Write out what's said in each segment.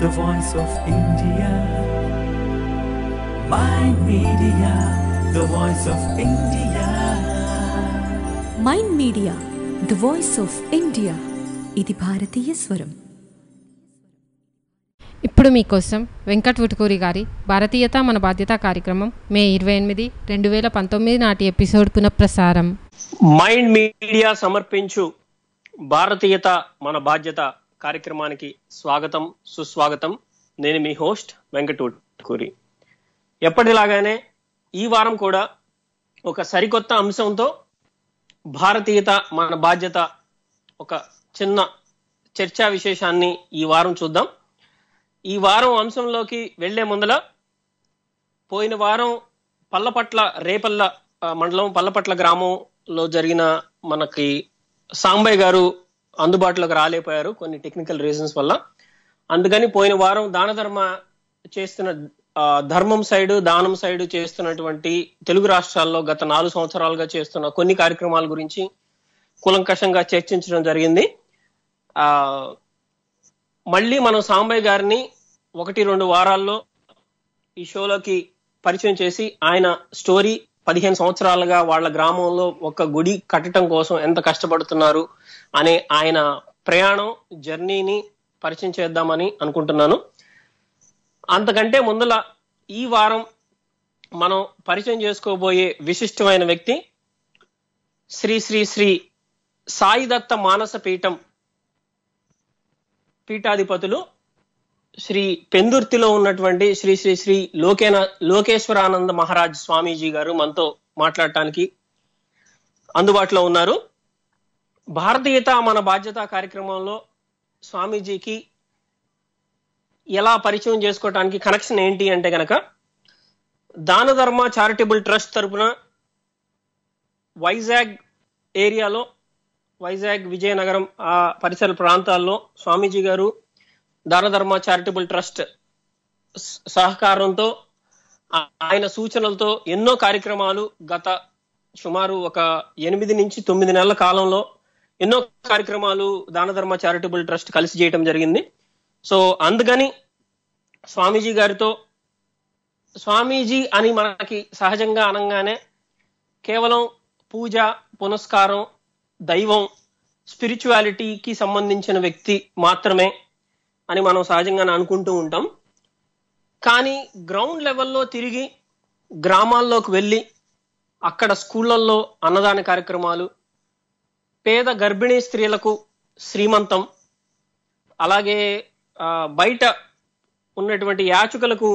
the voice of India. My media, the voice of India. Mind Media the voice of India ఇది భారతీయ స్వరం ఇప్పుడు మీకోసం వెంకట్ వుటుకూరి గారి భారతీయత మన బాధ్యత కార్యక్రమం మే ఇరవై ఎనిమిది రెండు వేల పంతొమ్మిది నాటి ఎపిసోడ్ పునఃప్రసారం మైండ్ మీడియా సమర్పించు భారతీయత మన బాధ్యత కార్యక్రమానికి స్వాగతం సుస్వాగతం నేను మీ హోస్ట్ వెంకటూరి ఎప్పటిలాగానే ఈ వారం కూడా ఒక సరికొత్త అంశంతో భారతీయత మన బాధ్యత ఒక చిన్న చర్చా విశేషాన్ని ఈ వారం చూద్దాం ఈ వారం అంశంలోకి వెళ్లే ముందల పోయిన వారం పల్లపట్ల రేపల్ల ఆ, మండలం పల్లపట్ల గ్రామంలో జరిగిన మనకి సాంబయ్య గారు అందుబాటులోకి రాలేకపోయారు కొన్ని టెక్నికల్ రీజన్స్ వల్ల అందుకని పోయిన వారం దాన ధర్మ చేస్తున్న ఆ, ధర్మం సైడ్ దానం సైడ్ చేస్తున్నటువంటి తెలుగు రాష్ట్రాల్లో గత నాలుగు సంవత్సరాలుగా చేస్తున్న కొన్ని కార్యక్రమాల గురించి కూలంకషంగా చర్చించడం జరిగింది ఆ మళ్ళీ మనం సాంబయ్య గారిని ఒకటి రెండు వారాల్లో ఈ షోలోకి పరిచయం చేసి ఆయన స్టోరీ పదిహేను సంవత్సరాలుగా వాళ్ళ గ్రామంలో ఒక గుడి కట్టడం కోసం ఎంత కష్టపడుతున్నారు అనే ఆయన ప్రయాణం జర్నీని పరిచయం చేద్దామని అనుకుంటున్నాను అంతకంటే ముందల ఈ వారం మనం పరిచయం చేసుకోబోయే విశిష్టమైన వ్యక్తి శ్రీ శ్రీ శ్రీ సాయిదత్త మానస పీఠం పీఠాధిపతులు శ్రీ పెందుర్తిలో ఉన్నటువంటి శ్రీ శ్రీ శ్రీ లోకేన లోకేశ్వరానంద మహారాజ్ స్వామీజీ గారు మనతో మాట్లాడటానికి అందుబాటులో ఉన్నారు భారతీయత మన బాధ్యత కార్యక్రమంలో స్వామీజీకి ఎలా పరిచయం చేసుకోవటానికి కనెక్షన్ ఏంటి అంటే గనక దాన ధర్మ చారిటబుల్ ట్రస్ట్ తరపున వైజాగ్ ఏరియాలో వైజాగ్ విజయనగరం ఆ పరిసర ప్రాంతాల్లో స్వామీజీ గారు దానధర్మ చారిటబుల్ ట్రస్ట్ స- సహకారంతో ఆ- ఆయన సూచనలతో ఎన్నో కార్యక్రమాలు గత సుమారు ఒక ఎనిమిది నుంచి తొమ్మిది నెలల కాలంలో ఎన్నో కార్యక్రమాలు దానధర్మ చారిటబుల్ ట్రస్ట్ కలిసి చేయటం జరిగింది సో అందుకని స్వామీజీ గారితో స్వామీజీ అని మనకి సహజంగా అనగానే కేవలం పూజ పునస్కారం దైవం స్పిరిచువాలిటీకి సంబంధించిన వ్యక్తి మాత్రమే అని మనం సహజంగానే అనుకుంటూ ఉంటాం కానీ గ్రౌండ్ లెవెల్లో తిరిగి గ్రామాల్లోకి వెళ్ళి అక్కడ స్కూళ్ళల్లో అన్నదాన కార్యక్రమాలు పేద గర్భిణీ స్త్రీలకు శ్రీమంతం అలాగే ఆ, బయట ఉన్నటువంటి యాచకులకు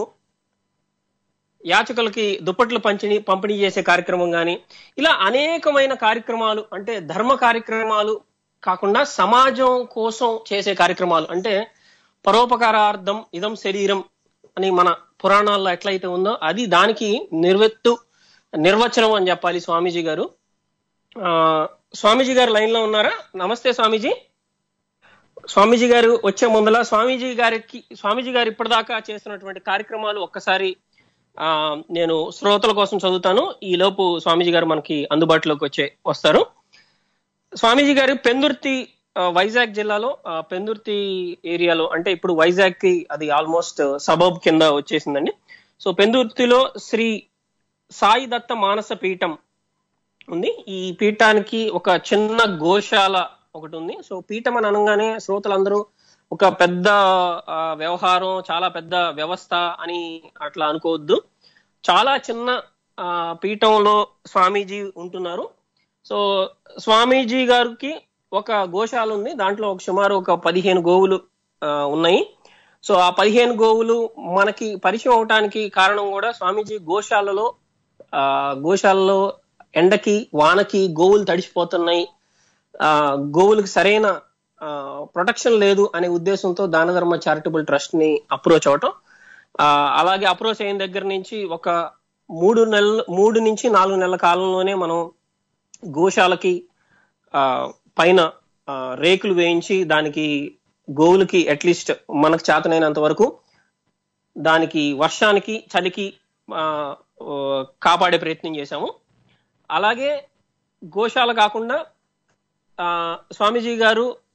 యాచకులకి దుప్పట్లు పంచిణీ పంపిణీ చేసే కార్యక్రమం కానీ ఇలా అనేకమైన కార్యక్రమాలు అంటే ధర్మ కార్యక్రమాలు కాకుండా సమాజం కోసం చేసే కార్యక్రమాలు అంటే పరోపకారార్థం ఇదం శరీరం అని మన పురాణాల్లో ఎట్లయితే ఉందో అది దానికి నిర్వెత్తు నిర్వచనం అని చెప్పాలి స్వామీజీ గారు ఆ స్వామీజీ గారు లైన్ లో ఉన్నారా నమస్తే స్వామీజీ స్వామీజీ గారు వచ్చే ముందల స్వామీజీ గారికి స్వామీజీ గారు ఇప్పటిదాకా చేస్తున్నటువంటి కార్యక్రమాలు ఒక్కసారి ఆ నేను శ్రోతల కోసం చదువుతాను ఈ లోపు స్వామీజీ గారు మనకి అందుబాటులోకి వచ్చే వస్తారు స్వామీజీ గారు పెందుర్తి ఆ, వైజాగ్ జిల్లాలో ఆ, పెందుర్తి ఏరియాలో అంటే ఇప్పుడు వైజాగ్ కి అది ఆల్మోస్ట్ సబబ్ కింద వచ్చేసిందండి సో పెందుర్తిలో శ్రీ సాయి దత్త మానస పీఠం ఉంది ఈ పీఠానికి ఒక చిన్న గోశాల ఒకటి ఉంది సో పీఠం అని అనగానే శ్రోతలందరూ ఒక పెద్ద ఆ, వ్యవహారం చాలా పెద్ద వ్యవస్థ అని అట్లా అనుకోవద్దు చాలా చిన్న ఆ, పీఠంలో స్వామీజీ ఉంటున్నారు సో స్వామీజీ గారికి ఒక గోశాల ఉంది దాంట్లో ఒక సుమారు ఒక పదిహేను గోవులు ఆ, ఉన్నాయి సో ఆ పదిహేను గోవులు మనకి పరిచయం అవటానికి కారణం కూడా స్వామీజీ గోశాలలో ఆ గోశాలలో ఎండకి వానకి గోవులు తడిసిపోతున్నాయి ఆ గోవులకు సరైన ప్రొటెక్షన్ లేదు అనే ఉద్దేశంతో దానధర్మ చారిటబుల్ ట్రస్ట్ ని అప్రోచ్ అవటం ఆ, అలాగే అప్రోచ్ అయిన దగ్గర నుంచి ఒక మూడు నెలలు మూడు నుంచి నాలుగు నెలల కాలంలోనే మనం గోశాలకి ఆ, పైన ఆ, రేకులు వేయించి దానికి గోవులకి అట్లీస్ట్ మనకు చేతనైనంత వరకు దానికి వర్షానికి చలికి ఆ, ఓ, కాపాడే ప్రయత్నం చేశాము అలాగే గోశాల కాకుండా ఆ, స్వామీజీ గారు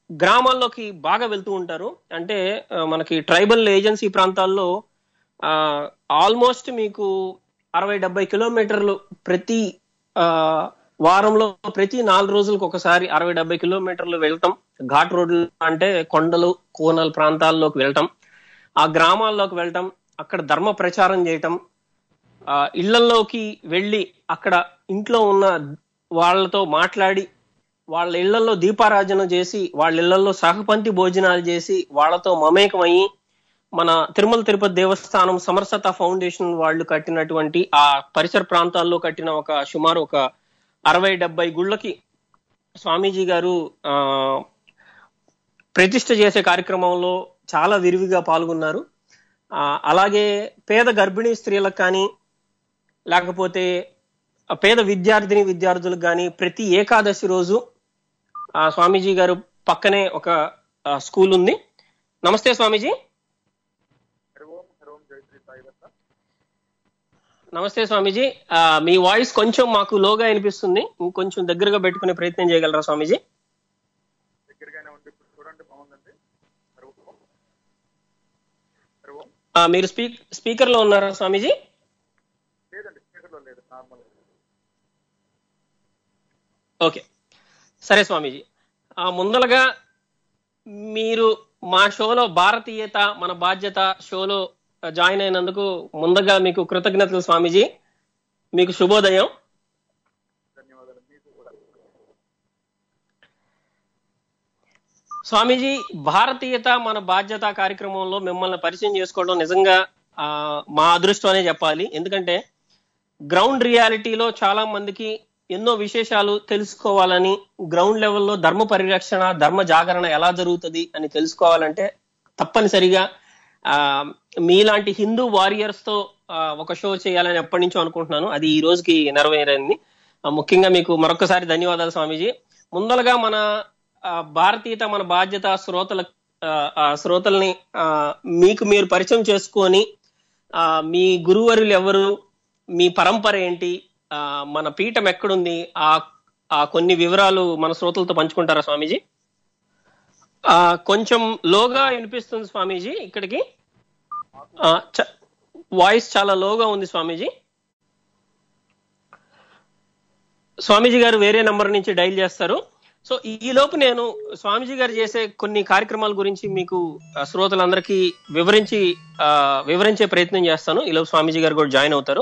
గ్రామాల్లోకి బాగా వెళ్తూ ఉంటారు అంటే ఆ, మనకి ట్రైబల్ ఏజెన్సీ ప్రాంతాల్లో ఆల్మోస్ట్ మీకు అరవై డెబ్బై కిలోమీటర్లు ప్రతి ఆ, వారంలో ప్రతి నాలుగు రోజులకు ఒకసారి అరవై డెబ్బై కిలోమీటర్లు వెళ్ళటం ఘాట్ రోడ్లు అంటే కొండలు కోనల ప్రాంతాల్లోకి వెళ్ళటం ఆ గ్రామాల్లోకి వెళ్ళటం అక్కడ ధర్మ ప్రచారం చేయటం ఆ ఇళ్లలోకి వెళ్ళి అక్కడ ఇంట్లో ఉన్న వాళ్ళతో మాట్లాడి వాళ్ళ ఇళ్లలో దీపారాజన చేసి వాళ్ళ ఇళ్లలో సహపంతి భోజనాలు చేసి వాళ్ళతో మమేకమయ్యి మన తిరుమల తిరుపతి దేవస్థానం సమరసత ఫౌండేషన్ వాళ్ళు కట్టినటువంటి ఆ పరిసర ప్రాంతాల్లో కట్టిన ఒక సుమారు ఒక అరవై డెబ్బై గుళ్ళకి స్వామీజీ గారు ఆ ప్రతిష్ఠ చేసే కార్యక్రమంలో చాలా విరివిగా పాల్గొన్నారు ఆ, అలాగే పేద గర్భిణీ స్త్రీలకు కానీ లేకపోతే ఆ పేద విద్యార్థిని విద్యార్థులకు కానీ ప్రతి ఏకాదశి రోజు ఆ స్వామీజీ గారు పక్కనే ఒక ఆ, స్కూల్ ఉంది నమస్తే స్వామీజీ నమస్తే స్వామీజీ ఆ, మీ వాయిస్ కొంచెం మాకు లోగా వినిపిస్తుంది ఇంకొంచెం దగ్గరగా పెట్టుకునే ప్రయత్నం చేయగలరా స్వామీజీ ఆ, మీరు స్పీక్ స్పీకర్ లో ఉన్నారా స్వామీజీ ఓకే సరే స్వామీజీ ఆ, ముందలగా మీరు మా షోలో భారతీయత మన బాధ్యత షోలో జాయిన్ అయినందుకు ముందుగా మీకు కృతజ్ఞతలు స్వామీజీ మీకు శుభోదయం స్వామీజీ భారతీయత మన బాధ్యత కార్యక్రమంలో మిమ్మల్ని పరిచయం చేసుకోవడం నిజంగా ఆ, మా అదృష్టం అనే చెప్పాలి ఎందుకంటే గ్రౌండ్ రియాలిటీలో చాలా మందికి ఎన్నో విశేషాలు తెలుసుకోవాలని గ్రౌండ్ లెవెల్లో ధర్మ పరిరక్షణ ధర్మ జాగరణ ఎలా జరుగుతుంది అని తెలుసుకోవాలంటే తప్పనిసరిగా ఆ మీలాంటి హిందూ వారియర్స్ తో ఆ, ఒక షో చేయాలని ఎప్పటి నుంచో అనుకుంటున్నాను అది ఈ రోజుకి నెరవేరింది ఆ, ముఖ్యంగా మీకు మరొకసారి ధన్యవాదాలు స్వామీజీ ముందలుగా మన ఆ, భారతీయత మన బాధ్యత శ్రోతల ఆ, ఆ, శ్రోతల్ని ఆ, మీకు మీరు పరిచయం చేసుకొని ఆ, మీ గురువరులు ఎవరు మీ పరంపర ఏంటి ఆ, మన పీఠం ఎక్కడుంది ఆ ఆ కొన్ని వివరాలు మన శ్రోతలతో పంచుకుంటారా స్వామీజీ ఆ కొంచెం లోగా వినిపిస్తుంది స్వామీజీ ఇక్కడికి ఆ, చ- వాయిస్ చాలా లోగా ఉంది స్వామీజీ స్వామీజీ గారు వేరే నంబర్ నుంచి డైల్ చేస్తారు సో ఈ లోపు నేను స్వామీజీ గారు చేసే కొన్ని కార్యక్రమాల గురించి మీకు ఆ, శ్రోతలందరికీ వివరించి ఆ, వివరించే ప్రయత్నం చేస్తాను ఈ లోపు స్వామీజీ గారు కూడా జాయిన్ అవుతారు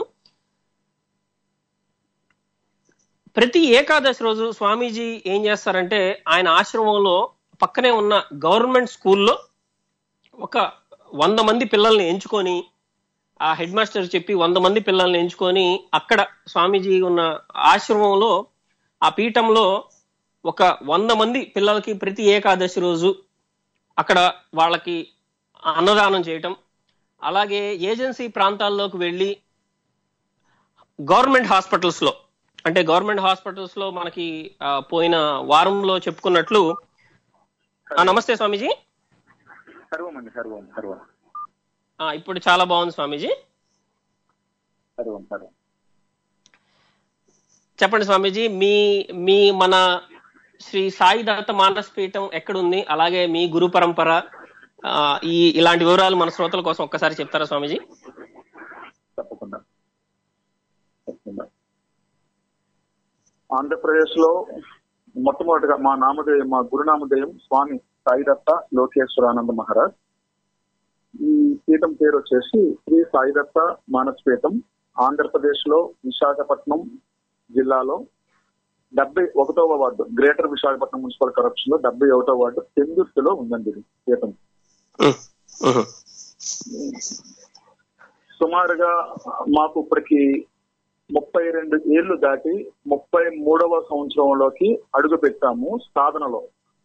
ప్రతి ఏకాదశి రోజు స్వామీజీ ఏం చేస్తారంటే ఆయన ఆశ్రమంలో పక్కనే ఉన్న గవర్నమెంట్ స్కూల్లో ఒక వంద మంది పిల్లల్ని ఎంచుకొని ఆ హెడ్ మాస్టర్ చెప్పి వంద మంది పిల్లల్ని ఎంచుకొని అక్కడ స్వామీజీ ఉన్న ఆశ్రమంలో ఆ పీఠంలో ఒక వంద మంది పిల్లలకి ప్రతి ఏకాదశి రోజు అక్కడ వాళ్ళకి అన్నదానం చేయటం అలాగే ఏజెన్సీ ప్రాంతాల్లోకి వెళ్ళి గవర్నమెంట్ హాస్పిటల్స్ లో అంటే గవర్నమెంట్ హాస్పిటల్స్ లో మనకి ఆ, పోయిన వారంలో చెప్పుకున్నట్లు ఆ, నమస్తే స్వామీజీ సర్వం అండి సర్వం సర్వం ఆ, ఇప్పుడు చాలా బాగుంది స్వామీజీ సర్వం సర్వం చెప్పండి స్వామీజీ మీ మీ మన శ్రీ సాయి దత్త మానస్ పీఠం ఎక్కడుంది అలాగే మీ గురు పరంపర ఆ, ఈ ఇలాంటి వివరాలు మన శ్రోతల కోసం ఒక్కసారి చెప్తారా స్వామీజీ తప్పకుండా తప్పకుండా ఆంధ్రప్రదేశ్ లో మొట్టమొదటిగా మా నామధేయం మా గురునామధేయం స్వామి సాయిదత్త లోకేశ్వరానంద మహారాజ్ ఈ పీఠం పేరు వచ్చేసి శ్రీ సాయిదత్త మానస్ పీఠం ఆంధ్రప్రదేశ్ లో విశాఖపట్నం జిల్లాలో డెబ్బై ఒకటవ ward greater Visakhapatnam municipal corruption లో డెబ్బై ఒకటో వార్డు తెందుర్తిలో ఉందండి ఇది పీఠం ఉహ్, ఉహ్, సుమారుగా మాకు ఇప్పటికి ముప్పై రెండు ఏళ్లు దాటి ముప్పై మూడవ సంవత్సరంలోకి అడుగు పెట్టాము సాధనలో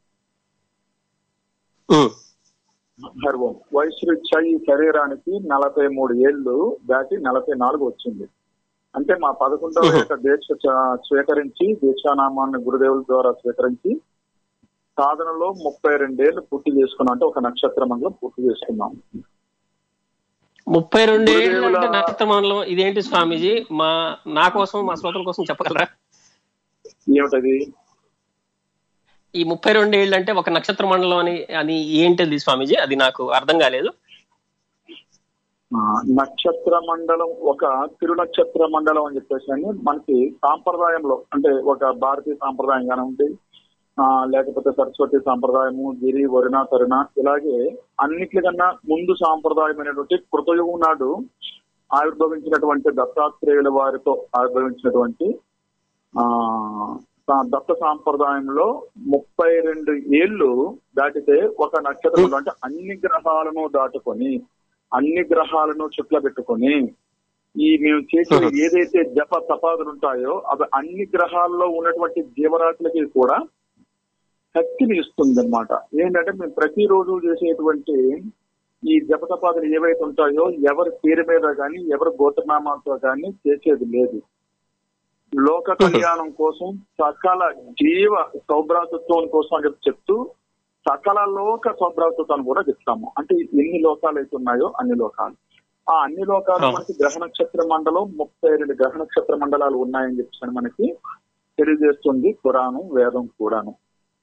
ఉహ్, గర్వం వయసు రీత్యా ఈ శరీరానికి నలభై మూడు ఏళ్లు దాటి నలభై నాలుగు వచ్చింది అంటే మా పదకొండవ ఏట దీక్ష చ- స్వీకరించి దీక్షానామాన్ని గురుదేవుల ద్వారా స్వీకరించి సాధనలో ముప్పై రెండేళ్లు పూర్తి చేసుకున్నాం అంటే ఒక నక్షత్ర మండలం పూర్తి చేసుకున్నాం ముప్పై రెండు ఏళ్ళు గురుదేవుల- అంటే నక్షత్ర మండలం ఇదేంటి స్వామీజీ మా నా కోసం మా శ్రోతల కోసం చెప్పగలరా ఏమిటది ఈ ముప్పై రెండు ఏళ్ళు అంటే ఒక నక్షత్ర మండలం అని అని ఏంటిది స్వామీజీ అది నాకు అర్థం కాలేదు ఆ, నక్షత్ర మండలం ఒక తిరు నక్షత్ర మండలం అని చెప్పేసి అని మనకి సాంప్రదాయంలో అంటే ఒక భారతీయ సాంప్రదాయం గానే ఉంది ఆ, లేకపోతే సరస్వతి సాంప్రదాయము గిరి వరుణ తరుణ ఇలాగే అన్నిటికన్నా ముందు సాంప్రదాయమైనటువంటి కృతయుగం నాడు ఆవిర్భవించినటువంటి దత్తాత్రేయుల వారితో ఆవిర్భవించినటువంటి ఆ సా- దత్త సాంప్రదాయంలో ముప్పై రెండు ఏళ్ళు దాటితే ఒక నక్షత్రం అంటే అన్ని గ్రహాలను దాటుకొని అన్ని గ్రహాలను చుట్ల పెట్టుకొని ఈ మేము చేసే ఏదైతే జప తపాదులు ఉంటాయో అవి అన్ని గ్రహాల్లో ఉన్నటువంటి జీవరాశులకి కూడా శక్తిని ఇస్తుంది అనమాట ఏంటంటే మేము ప్రతిరోజు చేసేటువంటి ఈ జప తపాదులు ఏవైతే ఉంటాయో ఎవరి పేరు మీద కానీ ఎవరి గోత్రనామాలతో కానీ చేసేది లేదు లోక కళ్యాణం కోసం సకల జీవ సౌభ్రాతృత్వం కోసం అని చెప్పి చెప్తూ సకల లోక సౌభ్రాతృత్వాన్ని కూడా చెప్తాము అంటే ఎన్ని లోకాలు అయితే ఉన్నాయో అన్ని లోకాలు ఆ అన్ని లోకాలు Oh. మనకి గ్రహ నక్షత్ర మండలం ముప్పై రెండు గ్రహ నక్షత్ర మండలాలు ఉన్నాయని చెప్పి మనకి తెలియజేస్తుంది పురాణం వేదం కూడాను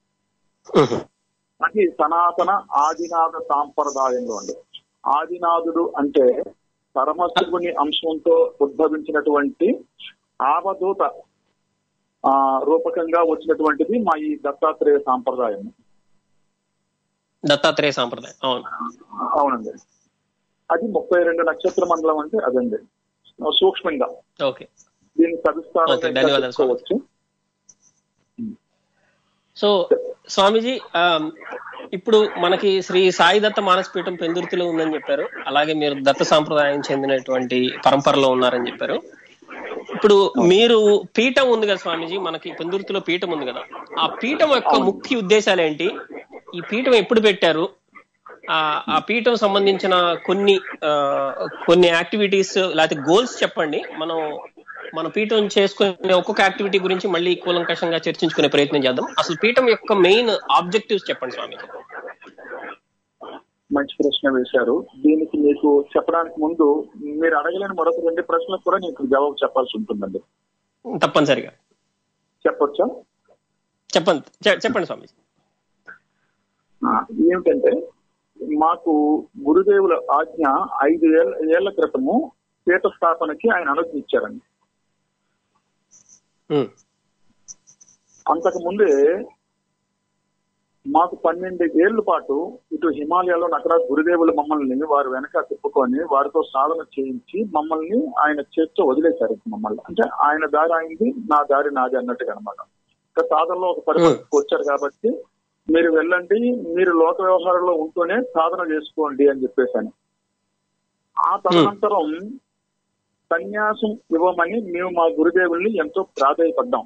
అది సనాతన ఆదినాథ సాంప్రదాయంలో ఉంది ఆదినాథుడు అంటే పరమశివుని అంశంతో ఉద్భవించినటువంటి ఆవధూత ఆ రూపకంగా వచ్చినటువంటిది మా ఈ దత్తాత్రేయ సాంప్రదాయం దత్తాత్రేయ సాంప్రదాయం అవును అవునండి అది ముప్పై రెండు నక్షత్ర మండలం అంటే అదండి సూక్ష్మంగా ఓకే దీన్ని సవిస్తారంగా Okay, ఇంకా ధన్యవాదాలు, స్వామి. చెప్పుకోవచ్చు సో స్వామీజీ ఆ, ఇప్పుడు మనకి శ్రీ సాయి దత్త మానసపీఠం పెందుర్తిలో ఉందని చెప్పారు అలాగే మీరు దత్త సాంప్రదాయం చెందినటువంటి పరంపరలో ఉన్నారని చెప్పారు ఇప్పుడు మీరు పీఠం ఉంది కదా స్వామీజీ మనకి పెందుర్తిలో పీఠం ఉంది కదా ఆ పీఠం యొక్క ముఖ్య ఉద్దేశాలు ఏంటి ఈ పీఠం ఎప్పుడు పెట్టారు ఆ ఆ పీఠం సంబంధించిన కొన్ని ఆ, కొన్ని యాక్టివిటీస్ లేకపోతే గోల్స్ చెప్పండి మనం మన పీఠం చేసుకునే ఒక్కొక్క యాక్టివిటీ గురించి మళ్ళీ కూలంకషంగా చర్చించుకునే ప్రయత్నం చేద్దాం అసలు పీఠం యొక్క మెయిన్ ఆబ్జెక్టివ్స్ చెప్పండి స్వామి మంచి ప్రశ్న వేశారు దీనికి మీకు చెప్పడానికి ముందు మీరు అడగలేని మరొక రెండు ప్రశ్నలకు కూడా నేను జవాబు చెప్పాల్సి ఉంటుందండి తప్పనిసరిగా చెప్పొచ్చా చెప్పండి చె- చెప్పండి స్వామి ఆ, ఏమిటంటే మాకు గురుదేవుల ఆజ్ఞ ఐదు ఏళ్ళ ఏళ్ల క్రితము పీఠ స్థాపనకి ఆయన అనుమతి ఇచ్చారండి ఉమ్, అంతకు ముందే మాకు పన్నెండు ఏళ్ల పాటు ఇటు హిమాలయాలో అక్కడ గురుదేవులు మమ్మల్ని వారు వెనక తిప్పుకొని వారితో సాధన చేయించి మమ్మల్ని ఆయన చేతితో వదిలేశారు ఇంక మమ్మల్ని అంటే ఆయన దారి అయింది నా దారి నాది అన్నట్టుగా అనమాట ఇంకా సాధనలో ఒక పరిస్థితికి వచ్చారు కాబట్టి మీరు వెళ్ళండి మీరు లోక వ్యవహారంలో ఉంటూనే సాధన చేసుకోండి అని చెప్పేసాను ఆ తదనంతరం సన్యాసం ఇవ్వమని మేము మా గురుదేవుల్ని ఎంతో ప్రాధాయపడ్డాం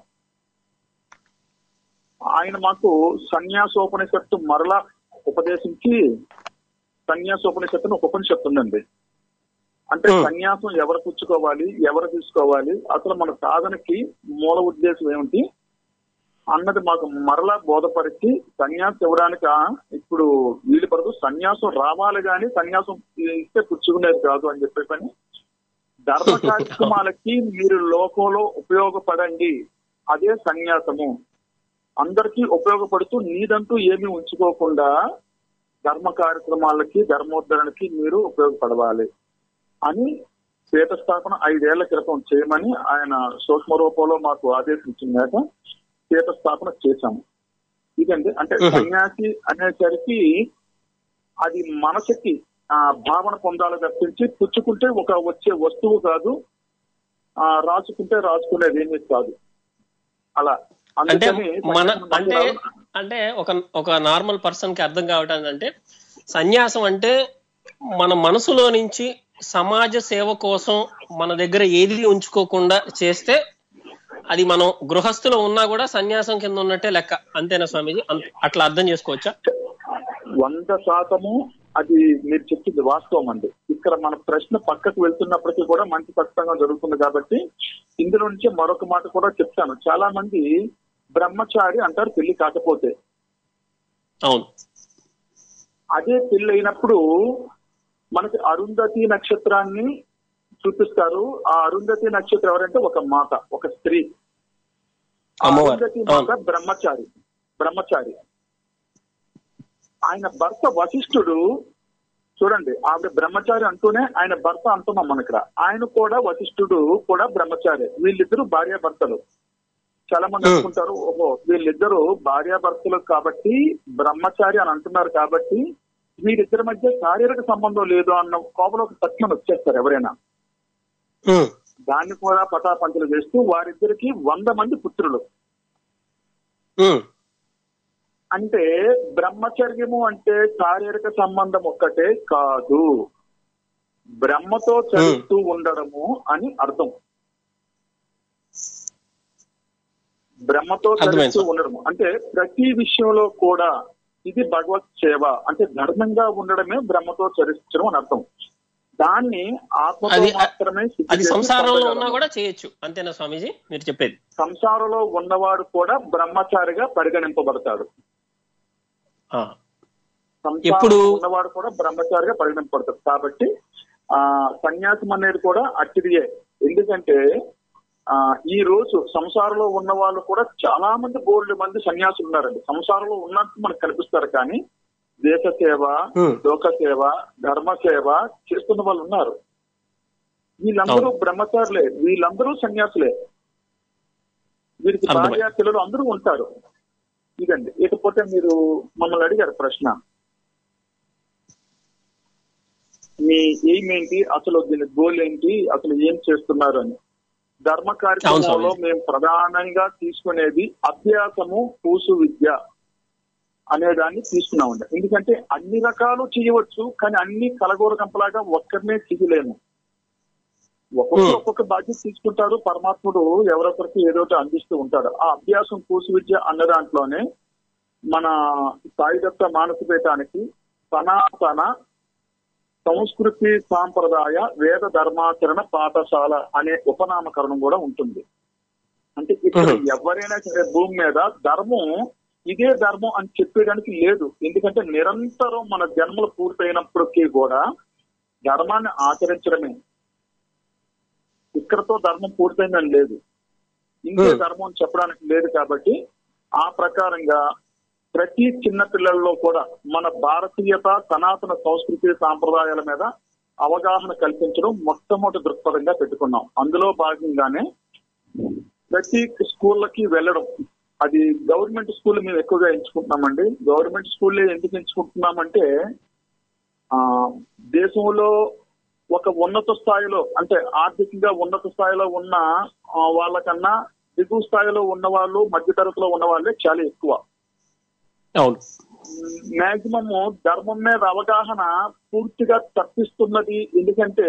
ఆయన మాకు సన్యాసోపనిషత్తు మరలా ఉపదేశించి సన్యాసోపనిషత్తును ఒక ఉపనిషత్తు ఉందండి అంటే Hmm. సన్యాసం ఎవరు పుచ్చుకోవాలి ఎవరు తీసుకోవాలి అసలు మన సాధనకి మూల ఉద్దేశం ఏమిటి అన్నది మాకు మరలా బోధపరిచి సన్యాసం ఇవ్వడానికి ఇప్పుడు వీలు పడదు సన్యాసం రావాలి కానీ సన్యాసం ఇస్తే పుచ్చుకునేది కాదు అని చెప్పేసి ధర్మ కార్యక్రమాలకి మీరు లోకంలో ఉపయోగపడండి అదే సన్యాసము అందరికీ ఉపయోగపడుతూ నీదంటూ ఏమీ ఉంచుకోకుండా ధర్మ కార్యక్రమాలకి ధర్మోద్ధరణకి మీరు ఉపయోగపడవాలి అని శ్వేత స్థాపన ఐదేళ్ల క్రితం చేయమని ఆయన సూక్ష్మ రూపంలో మాకు ఆదేశించినాక శ్వేత స్థాపన చేశాము ఇదండి అంటే Mhm. సన్యాసి అనేసరికి అది మనసుకి ఆ భావన పొందాలి తప్పించి పుచ్చుకుంటే ఒక వచ్చే వస్తువు కాదు ఆ రాసుకుంటే రాసుకునేది ఏమీ కాదు అలా అంటే అందుకని మన సన్యాసం అంటే రావాలి. అంటే ఒక ఒక నార్మల్ పర్సన్ కి అర్థం కావటం అంటే సన్యాసం అంటే మన మనసులో నుంచి సమాజ సేవ కోసం మన దగ్గర ఏది ఉంచుకోకుండా చేస్తే అది మనం గృహస్థులో ఉన్నా కూడా సన్యాసం కింద ఉన్నట్టే లెక్క అంతేనా స్వామీజీ అంత- అట్లా అర్థం చేసుకోవచ్చా వంద శాతము అది మీరు చెప్పింది వాస్తవం అండి ఇక్కడ మన ప్రశ్న పక్కకు వెళ్తున్నప్పటికీ కూడా మంచి ఖచ్చితంగా జరుగుతుంది కాబట్టి ఇందులో నుంచి మరొక మాట కూడా చెప్తాను చాలా మంది బ్రహ్మచారి అంటారు పెళ్లి కాకపోతే అవును అదే పెళ్లి అయినప్పుడు మనకి అరుంధతి నక్షత్రాన్ని చూపిస్తారు ఆ అరుంధతి నక్షత్రం ఎవరంటే ఒక మాత ఒక స్త్రీ ఆ అమ్మవారు. అరుంధతి మాత బ్రహ్మచారి బ్రహ్మచారి ఆయన భర్త వశిష్ఠుడు చూడండి ఆవిడ బ్రహ్మచారి అంటూనే ఆయన భర్త అంటున్నాం మన ఇక్కడ ఆయన కూడా వశిష్ఠుడు కూడా బ్రహ్మచారి వీళ్ళిద్దరు భార్యాభర్తలు చాలా మంది Hmm. అనుకుంటారు ఓహో వీళ్ళిద్దరు భార్యాభర్తలు కాబట్టి బ్రహ్మచారి అని అంటున్నారు కాబట్టి వీరిద్దరి మధ్య శారీరక సంబంధం లేదు అన్న కోపంలో ఒక తత్వం వచ్చేస్తారు ఎవరైనా ఉమ్, దాన్ని కూడా పటాపంచలు వేస్తూ వారిద్దరికి వంద మంది పుత్రులు ఉమ్, అంటే బ్రహ్మచర్యము అంటే శారీరక సంబంధం ఒక్కటే కాదు బ్రహ్మతో చదువుతూ ఉండడము అని అర్థం బ్రహ్మతో అర్థమైంది చదువుతూ సార్. ఉండడము అంటే ప్రతి విషయంలో కూడా ఇది భగవత్ సేవ అంటే ధర్మంగా ఉండడమే బ్రహ్మతో చరించడం అని అర్థం దాన్ని ఆత్మతో అది- మాత్రమే సిద్ధి అది చేసి సంసారంలో ఉన్నా పొందగలము. కూడా చేయొచ్చు అంతేనా స్వామీజీ మీరు చెప్పేది సంసారంలో ఉన్నవాడు కూడా బ్రహ్మచారిగా పరిగణింపబడతాడు ఆ, సంసారంలో ఎప్పుడు- ఉన్నవాడు కూడా బ్రహ్మచారిగా పరిగణింపబడతాడు కాబట్టి ఆ సన్యాసం అనేది కూడా అట్టిదియే ఎందుకంటే ఆ ఈ రోజు సంసారంలో ఉన్న వాళ్ళు కూడా చాలా మంది బోర్డు మంది సన్యాసులు ఉన్నారండి సంసారంలో ఉన్నట్టు మనకు కనిపిస్తారు కానీ దేశ సేవ Hmm. లోక సేవ ధర్మ సేవ చేస్తున్న వాళ్ళు ఉన్నారు వీళ్ళందరూ అవును. బ్రహ్మచారులే వీళ్ళందరూ సన్యాసులే వీరికి అర్థమైంది. భార్య పిల్లలు అందరూ ఉంటారు ఇదండి ఇకపోతే మీరు మమ్మల్ని అడిగారు ప్రశ్న మీ ఎయిమ్ ఏంటి అసలు దీని గోల్ ఏంటి అసలు ఏం చేస్తున్నారు అని ధర్మ కార్యక్రమంలో స్వామి. మేము ప్రధానంగా తీసుకునేది అభ్యాసము పూసు విద్య అనే దాన్ని తీసుకున్నామండి ఎందుకంటే అన్ని రకాలు చేయవచ్చు కానీ అన్ని కలగూర కంపలాగా ఒక్కరినే చేయలేము ఒక్కొక్కరు Hmm. ఒక్కొక్క బాధ్యత తీసుకుంటారు పరమాత్ముడు ఎవరొకరికి ఏదో ఒకటి అందిస్తూ ఉంటాడు ఆ అభ్యాసం పూసు విద్య అన్న దాంట్లోనే మన సాయిదత్త మానసపీఠానికి సనాతన సంస్కృతి సాంప్రదాయ వేద ధర్మాచరణ పాఠశాల అనే ఉపనామకరణం కూడా ఉంటుంది అంటే ఇక్కడ Mhm. ఎవరైనా సరే భూమి మీద ధర్మం ఇదే ధర్మం అని చెప్పేయడానికి లేదు ఎందుకంటే నిరంతరం మన జన్మలు పూర్తయినప్పటికీ కూడా ధర్మాన్ని ఆచరించడమే ఇక్కడతో ధర్మం పూర్తయిందని లేదు ఇంకే Hmm. ధర్మం అని చెప్పడానికి లేదు కాబట్టి ఆ ప్రకారంగా ప్రతి చిన్న పిల్లల్లో కూడా మన భారతీయత సనాతన సంస్కృతి సాంప్రదాయాల మీద అవగాహన కల్పించడం మొట్టమొదటి దృక్పథంగా పెట్టుకున్నాం అందులో భాగంగానే ప్రతి స్కూళ్ళకి వెళ్ళడం అది గవర్నమెంట్ స్కూల్ మేము ఎక్కువగా ఎంచుకుంటున్నామండి గవర్నమెంట్ స్కూల్ ఎందుకు ఎంచుకుంటున్నామంటే ఆ దేశంలో ఒక ఉన్నత స్థాయిలో అంటే ఆర్థికంగా ఉన్నత స్థాయిలో ఉన్న ఆ, వాళ్ళకన్నా దిగువ స్థాయిలో ఉన్న వాళ్ళు మధ్య తరగతిలో ఉన్న వాళ్ళే చాలా ఎక్కువ అవును మాక్సిమం ధర్మం మీద అవగాహన పూర్తిగా తప్పిస్తున్నది ఎందుకంటే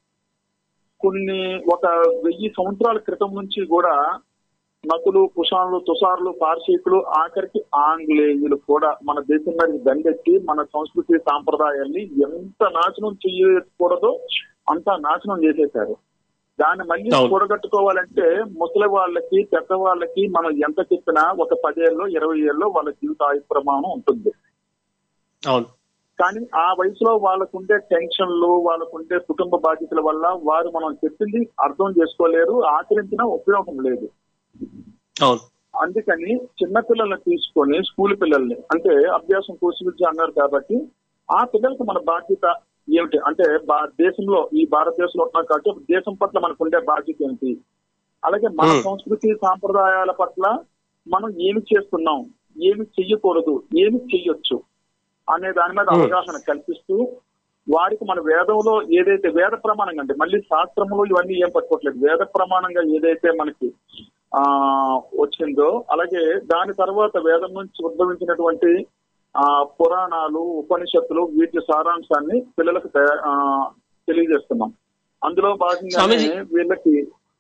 కొన్ని ఒక వెయ్యి సంవత్సరాల క్రితం నుంచి కూడా నకులు కుషాన్లు తుషార్లు పార్శీకులు ఆఖరికి ఆంగ్లేయులు కూడా మన దేశం మీద దండెత్తి మన సంస్కృతి సాంప్రదాయాల్ని ఎంత నాశనం చేయకూడదో అంత నాశనం చేసేశారు దాన్ని మళ్ళీ అవును. కూడగట్టుకోవాలంటే ముసలి వాళ్ళకి పెద్దవాళ్ళకి మనం ఎంత చెప్పినా ఒక పదేళ్ళు ఇరవై ఏళ్ళు వాళ్ళ జీవితాయు ప్రమాణం ఉంటుంది అవును కానీ ఆ వయసులో వాళ్ళకుండే టెన్షన్లు వాళ్ళకుండే కుటుంబ బాధ్యతల వల్ల వారు మనం చెప్పింది అర్థం చేసుకోలేరు ఆచరించిన ఉపయోగం లేదు అవును అందుకని చిన్న పిల్లల్ని తీసుకొని స్కూల్ పిల్లల్ని అంటే అభ్యాసం కోర్సు విద్య అన్నారు కాబట్టి ఆ పిల్లలకి మన బాధ్యత ఏమిటి అంటే భా- దేశంలో ఈ భారతదేశంలో ఉన్నాం కాబట్టి దేశం పట్ల మనకు ఉండే బాధ్యత ఏంటి అలాగే మన Hmm. సంస్కృతి సాంప్రదాయాల పట్ల మనం ఏమి చేస్తున్నాం ఏమి చెయ్యకూడదు ఏమి చెయ్యొచ్చు అనే దాని మీద Hmm. అవగాహన కల్పిస్తూ వారికి మన వేదంలో ఏదైతే వేద ప్రమాణంగా అంటే మళ్ళీ శాస్త్రములు ఇవన్నీ ఏం పట్టుకోవట్లేదు వేద ప్రమాణంగా ఏదైతే మనకి ఆ వచ్చిందో అలాగే దాని తర్వాత వేదం నుంచి ఉద్భవించినటువంటి ఆ పురాణాలు ఉపనిషత్తులు వీటి సారాంశాన్ని పిల్లలకు తయా- ఆ, తెలియజేస్తున్నాం అందులో భాగంగానే స్వామీజీ. వీళ్ళకి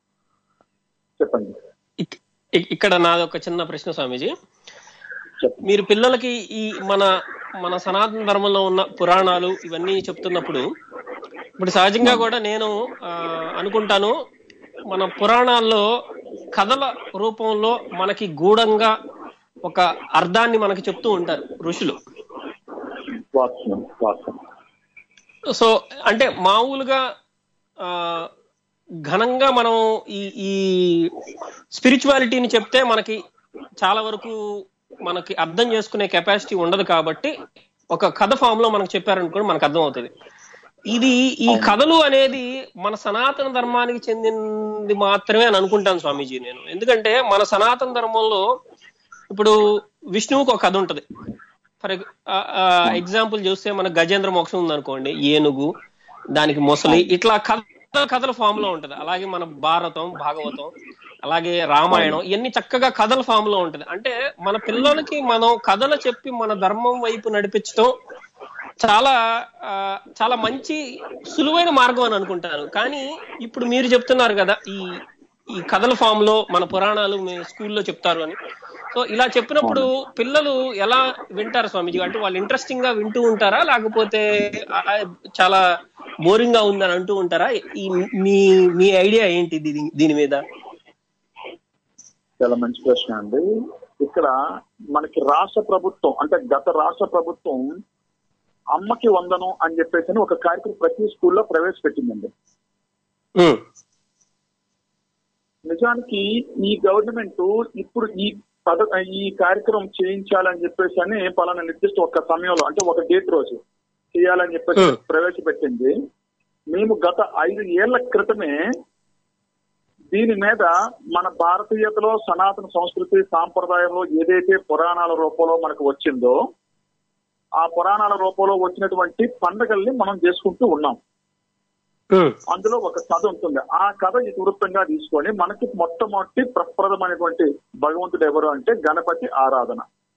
చెప్పండి ఇక్- ఇక్- ఇక్కడ నాది ఒక చిన్న ప్రశ్న స్వామీజీ చెప్పండి మీరు పిల్లలకి ఈ మన మన సనాతన ధర్మంలో ఉన్న పురాణాలు ఇవన్నీ చెప్తున్నప్పుడు ఇప్పుడు సహజంగా కూడా నేను ఆ, అనుకుంటాను మన పురాణాల్లో కథల రూపంలో మనకి గూఢంగా ఒక అర్థాన్ని మనకి చెప్తూ ఉంటారు ఋషులు వాస్తవం వాస్తవం సో అంటే మామూలుగా ఆ, ఘనంగా మనం ఈ ఈ స్పిరిచువాలిటీని చెప్తే మనకి చాలా వరకు మనకి అర్థం చేసుకునే కెపాసిటీ ఉండదు కాబట్టి ఒక కథ ఫామ్ లో మనకు చెప్పారనుకోండి మనకు అర్థం అవుతుంది ఇది ఈ కథలు అనేది మన సనాతన ధర్మానికి చెందింది మాత్రమే అని అనుకుంటాను స్వామీజీ నేను ఎందుకంటే మన సనాతన ధర్మంలో ఇప్పుడు విష్ణువుకి ఒక కథ ఉంటది ఫర్ ఎగ్జాంపుల్ చూస్తే మన గజేంద్ర మోక్షం ఉందనుకోండి ఏనుగు దానికి మొసలి ఇట్లా కథ కథల ఫామ్ లో ఉంటది అలాగే మన భారతం భాగవతం అలాగే రామాయణం ఇవన్నీ చక్కగా కథల ఫామ్ లో ఉంటది అంటే మన పిల్లలకి మనం కథలు చెప్పి మన ధర్మం వైపు నడిపించడం చాలా ఆ, చాలా మంచి సులువైన మార్గం అని అనుకుంటాను కానీ ఇప్పుడు మీరు చెప్తున్నారు కదా ఈ ఈ కథల ఫామ్ లో మన పురాణాలు మీ స్కూల్లో చెప్తారు అని సో ఇలా చెప్పినప్పుడు పిల్లలు ఎలా వింటారు స్వామీజీ అంటే వాళ్ళు ఇంట్రెస్టింగ్ గా వింటూ ఉంటారా లేకపోతే ఆ, చాలా బోరింగ్ గా ఉందని అంటూ ఉంటారా ఈ మీ మీ ఐడియా ఏంటి దీని దీని మీద చాలా మంచి ప్రశ్న అండి ఇక్కడ మనకి రాష్ట్ర ప్రభుత్వం అంటే గత రాష్ట్ర ప్రభుత్వం అమ్మకి వందనం అని చెప్పేసి అని ఒక కార్యక్రమం ప్రతి స్కూల్లో ప్రవేశపెట్టిందండి ఉమ్, నిజానికి ఈ గవర్నమెంట్ ఇప్పుడు ఈ పద ఈ కార్యక్రమం చేయించాలని చెప్పేసి అని పలానా నిర్దిష్ట ఒక సమయంలో అంటే ఒక డేట్ రోజు చేయాలని చెప్పేసి Hmm. ప్రవేశపెట్టింది మేము గత ఐదు ఏళ్ల క్రితమే దీని మీద మన భారతీయతలో సనాతన సంస్కృతి సాంప్రదాయంలో ఏదైతే పురాణాల రూపంలో మనకు వచ్చిందో ఆ పురాణాల రూపంలో వచ్చినటువంటి పండగల్ని మనం చేసుకుంటూ ఉన్నాం ఉమ్, అందులో ఒక కథ ఉంటుంది ఆ కథ ఇతివృత్తంగా తీసుకొని మనకి మొట్టమొదటి ప్రప్రదమైనటువంటి భగవంతుడు ఎవరు అంటే గణపతి ఆరాధన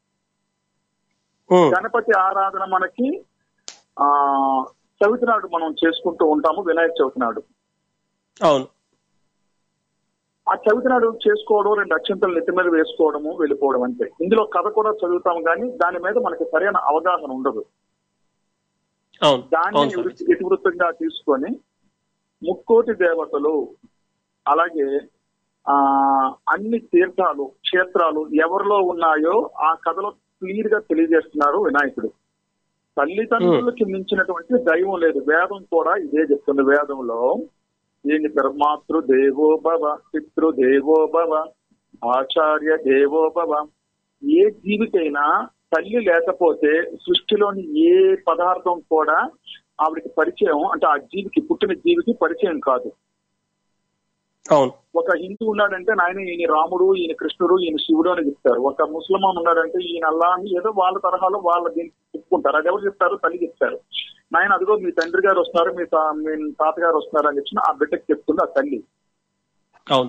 ఉమ్, గణపతి ఆరాధన మనకి ఆ చవితి నాడు మనం చేసుకుంటూ ఉంటాము వినాయక చవితి నాడు అవును ఆ చవితి నాడు చేసుకోవడం రెండు అక్షంతలు నెత్తి మీద వేసుకోవడము వెళ్ళిపోవడం అంతే ఇందులో కథ కూడా చదువుతాం కానీ దాని మీద మనకి సరైన అవగాహన ఉండదు అవును దాన్ని అవును స్వామీజీ. ఇతి- ఇతివృత్తంగా తీసుకొని ముక్కోటి దేవతలు అలాగే ఆ అన్ని తీర్థాలు క్షేత్రాలు ఎవరిలో ఉన్నాయో ఆ కథలో క్లియర్ గా తెలియజేస్తున్నారు వినాయకుడు తల్లిదండ్రులకి మించినటువంటి దైవం లేదు వేదం కూడా ఇదే చెప్తుంది వేదంలో దీని మాతృ దేవో భవ పితృ దేవో భవ ఆచార్య దేవో భవ ఏ జీవికైనా తల్లి లేకపోతే సృష్టిలోని ఏ పదార్థం కూడా ఆవిడకి పరిచయం అంటే ఆ జీవికి పుట్టిన జీవికి పరిచయం కాదు అవును ఒక హిందూ ఉన్నాడంటే నాయన ఈయన రాముడు ఈయన కృష్ణుడు ఈయన శివుడు అని చెప్తారు ఒక ముస్లిమాన్ ఉన్నాడంటే ఈయన అల్లా అని ఏదో వాళ్ళ తరహాలో వాళ్ళ దీనికి చెప్పుకుంటారు అది ఎవరు చెప్తారు తల్లి చెప్తారు నాయన అదిగో మీ తండ్రి గారు వస్తున్నారు మీ తా- మీ తాతగారు వస్తున్నారు అని చెప్పి ఆ బిడ్డకి చెప్తుంది ఆ తల్లి అవును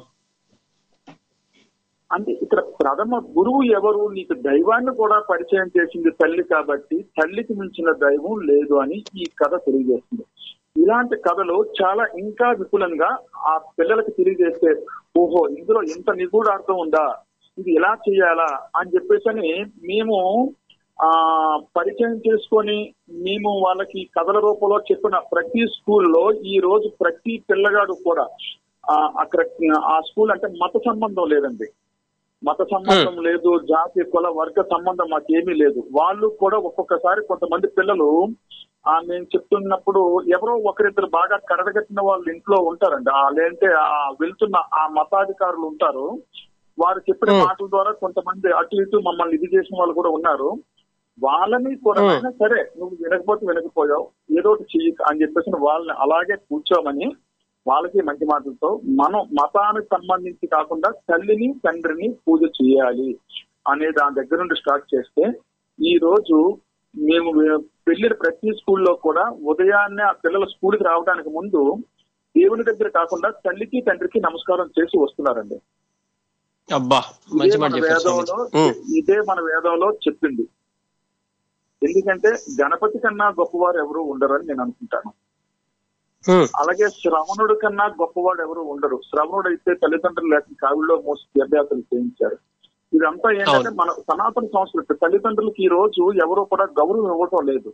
అంటే ఇక్కడ ప్రథమ గురువు ఎవరు నీకు దైవాన్ని కూడా పరిచయం చేసింది తల్లి కాబట్టి తల్లికి మించిన దైవం లేదు అని ఈ కథ తెలియజేస్తుంది ఇలాంటి కథలు చాలా ఇంకా విపులంగా ఆ పిల్లలకి తెలియజేస్తే ఓహో ఇందులో ఇంత నిగూఢార్థం ఉందా ఇది ఎలా చేయాలా అని చెప్పేసి అని మేము ఆ పరిచయం చేసుకొని మేము వాళ్ళకి కథల రూపంలో చెప్పిన ప్రతి స్కూల్లో ఈ రోజు ప్రతి పిల్లగాడు కూడా ఆ, అక్కడ ఆ స్కూల్ అంటే మత సంబంధం లేదండి మత సంబంధం లేదు జాతి కుల వర్గ సంబంధం మాకేమీ లేదు వాళ్ళు కూడా ఒక్కొక్కసారి కొంతమంది పిల్లలు ఆ మేము చెప్తున్నప్పుడు ఎవరో ఒకరిద్దరు బాగా కరడగట్టిన వాళ్ళు ఇంట్లో ఉంటారండి ఆ లేదంటే ఆ వెళ్తున్న ఆ మతాధికారులు ఉంటారు వారు చెప్పిన Hmm. మాటల ద్వారా కొంతమంది అటు ఇటు మమ్మల్ని ఇది చేసిన వాళ్ళు కూడా ఉన్నారు వాళ్ళని కూడా Hmm. అయినా సరే నువ్వు వినకపోతే వినకపోయావు ఏదో ఒకటి చెయ్యి అని చెప్పేసి వాళ్ళని అలాగే కూర్చోమని వాళ్ళకి మంచి మాటలతో మనం మతానికి సంబంధించి కాకుండా తల్లిని తండ్రిని పూజ చేయాలి అనే దాని దగ్గర నుండి స్టార్ట్ చేస్తే ఈ రోజు మేము పెళ్లి ప్రతి స్కూల్లో కూడా ఉదయాన్నే ఆ పిల్లల స్కూల్కి రావడానికి ముందు దేవుని దగ్గర కాకుండా తల్లికి తండ్రికి నమస్కారం చేసి వస్తున్నారండి అబ్బా ఇదే మంచి మన మాట చెప్పారు స్వామీజీ వేదంలో ఉమ్, ఇదే మన వేదంలో చెప్పింది ఎందుకంటే గణపతి కన్నా గొప్పవారు ఎవరు ఉండరని నేను అనుకుంటాను ఉమ్, అలాగే శ్రవణుడు కన్నా గొప్పవాడు ఎవరు ఉండరు శ్రవణుడు అయితే తల్లిదండ్రులు లేక కావిలో మోసి తీర్థయాత్రలు చేయించారు ఇదంతా ఏంటంటే అవును. మన సనాతన సంస్కృతి తల్లిదండ్రులకి ఈ రోజు ఎవరు కూడా గౌరవం ఇవ్వటం లేదు